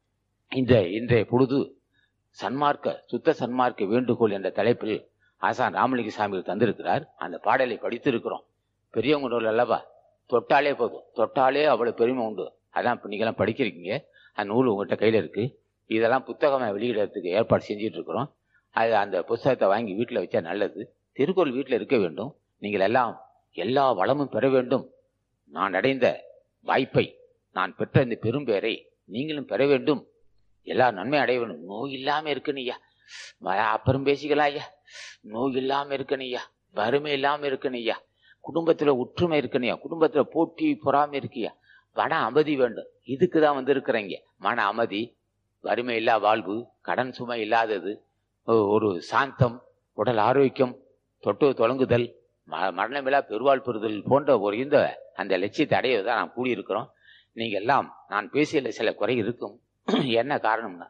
இந்த இன்றைய பொழுது சன்மார்க்க சுத்த சன்மார்க்க வேண்டுகோள் என்ற தலைப்பில் ஆசான் ராமலிங்க சாமி தந்திருக்கிறார் அந்த பாடலை படித்திருக்கிறோம் பெரியவங்க நூல் அல்லவா தொட்டாலே போதும் தொட்டாலே அவ்வளவு பெருமை உண்டு அதான் இப்போ நீங்களாம் படிக்கிறீங்க அந்த நூல் உங்கள்கிட்ட கையில் இருக்கு இதெல்லாம் புத்தகமாக வெளியிடறதுக்கு ஏற்பாடு செஞ்சுட்டு இருக்கிறோம் அது அந்த புத்தகத்தை வாங்கி வீட்டில் வச்சா நல்லது திருக்குறள் வீட்டில் இருக்க வேண்டும் நீங்கள் எல்லாம் எல்லா வளமும் பெற வேண்டும் நான் அடைந்த வாய்ப்பை நான் பெற்ற இந்த பெரும்பேரை நீங்களும் பெற வேண்டும் எல்லா நன்மை அடைய வேண்டும் நோய் இல்லாம இருக்கணையா அப்புறம் பேசிக்கலாம் ஐயா நோய் இல்லாம இருக்கணையா வறுமை இல்லாம இருக்கணையா குடும்பத்துல ஒற்றுமை இருக்கணையா குடும்பத்துல போட்டி பொறாமை இருக்கியா மன அமைதி வேண்டும் இதுக்கு தான் வந்து இருக்கிறீங்க மன அமைதி வறுமை இல்லா வாழ்வு கடன் சுமை இல்லாதது ஒரு சாந்தம் உடல் ஆரோக்கியம் தொட்டு தொடங்குதல் மரணமில்லா பெருவாழ் பெறுதல் போன்ற ஒரு இந்த அந்த லட்சியத்தை அடையதான் நாம் கூடியிருக்கிறோம் நீங்க எல்லாம் நான் பேசிய சில குறை இருக்கும் என்ன காரணம்னா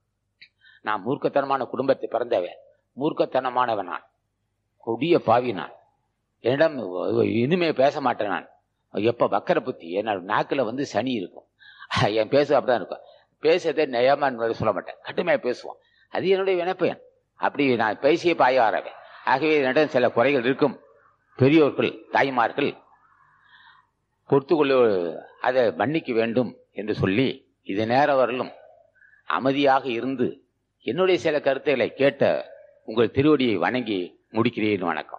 நான் மூர்க்கத்தனமான குடும்பத்தை பிறந்தவன் மூர்க்கத்தனமானவன் நான் கொடிய பாவி நான் என்னிடம் இனிமே பேச மாட்டேன் நான் எப்ப வக்கர புத்தி என்னோட நாக்குல வந்து சனி இருக்கும் என் பேச அப்படிதான் இருக்கும் பேசுறதே நயமான்னு சொல்ல மாட்டேன் கட்டுமையா பேசுவோம் அது என்னுடைய வினப்பயன் அப்படி நான் பேசிய பாய வரவேன் ஆகவே என்னிடம் சில குறைகள் இருக்கும் பெரியோர்கள் தாய்மார்கள் பொறுத்துக்கொள்ள அதை மன்னிக்க வேண்டும் என்று சொல்லி இது நேரம் வரலும் அமைதியாக இருந்து என்னுடைய சில கருத்துக்களை கேட்ட உங்கள் திருவடியை வணங்கி முடிக்கிறேன் வணக்கம்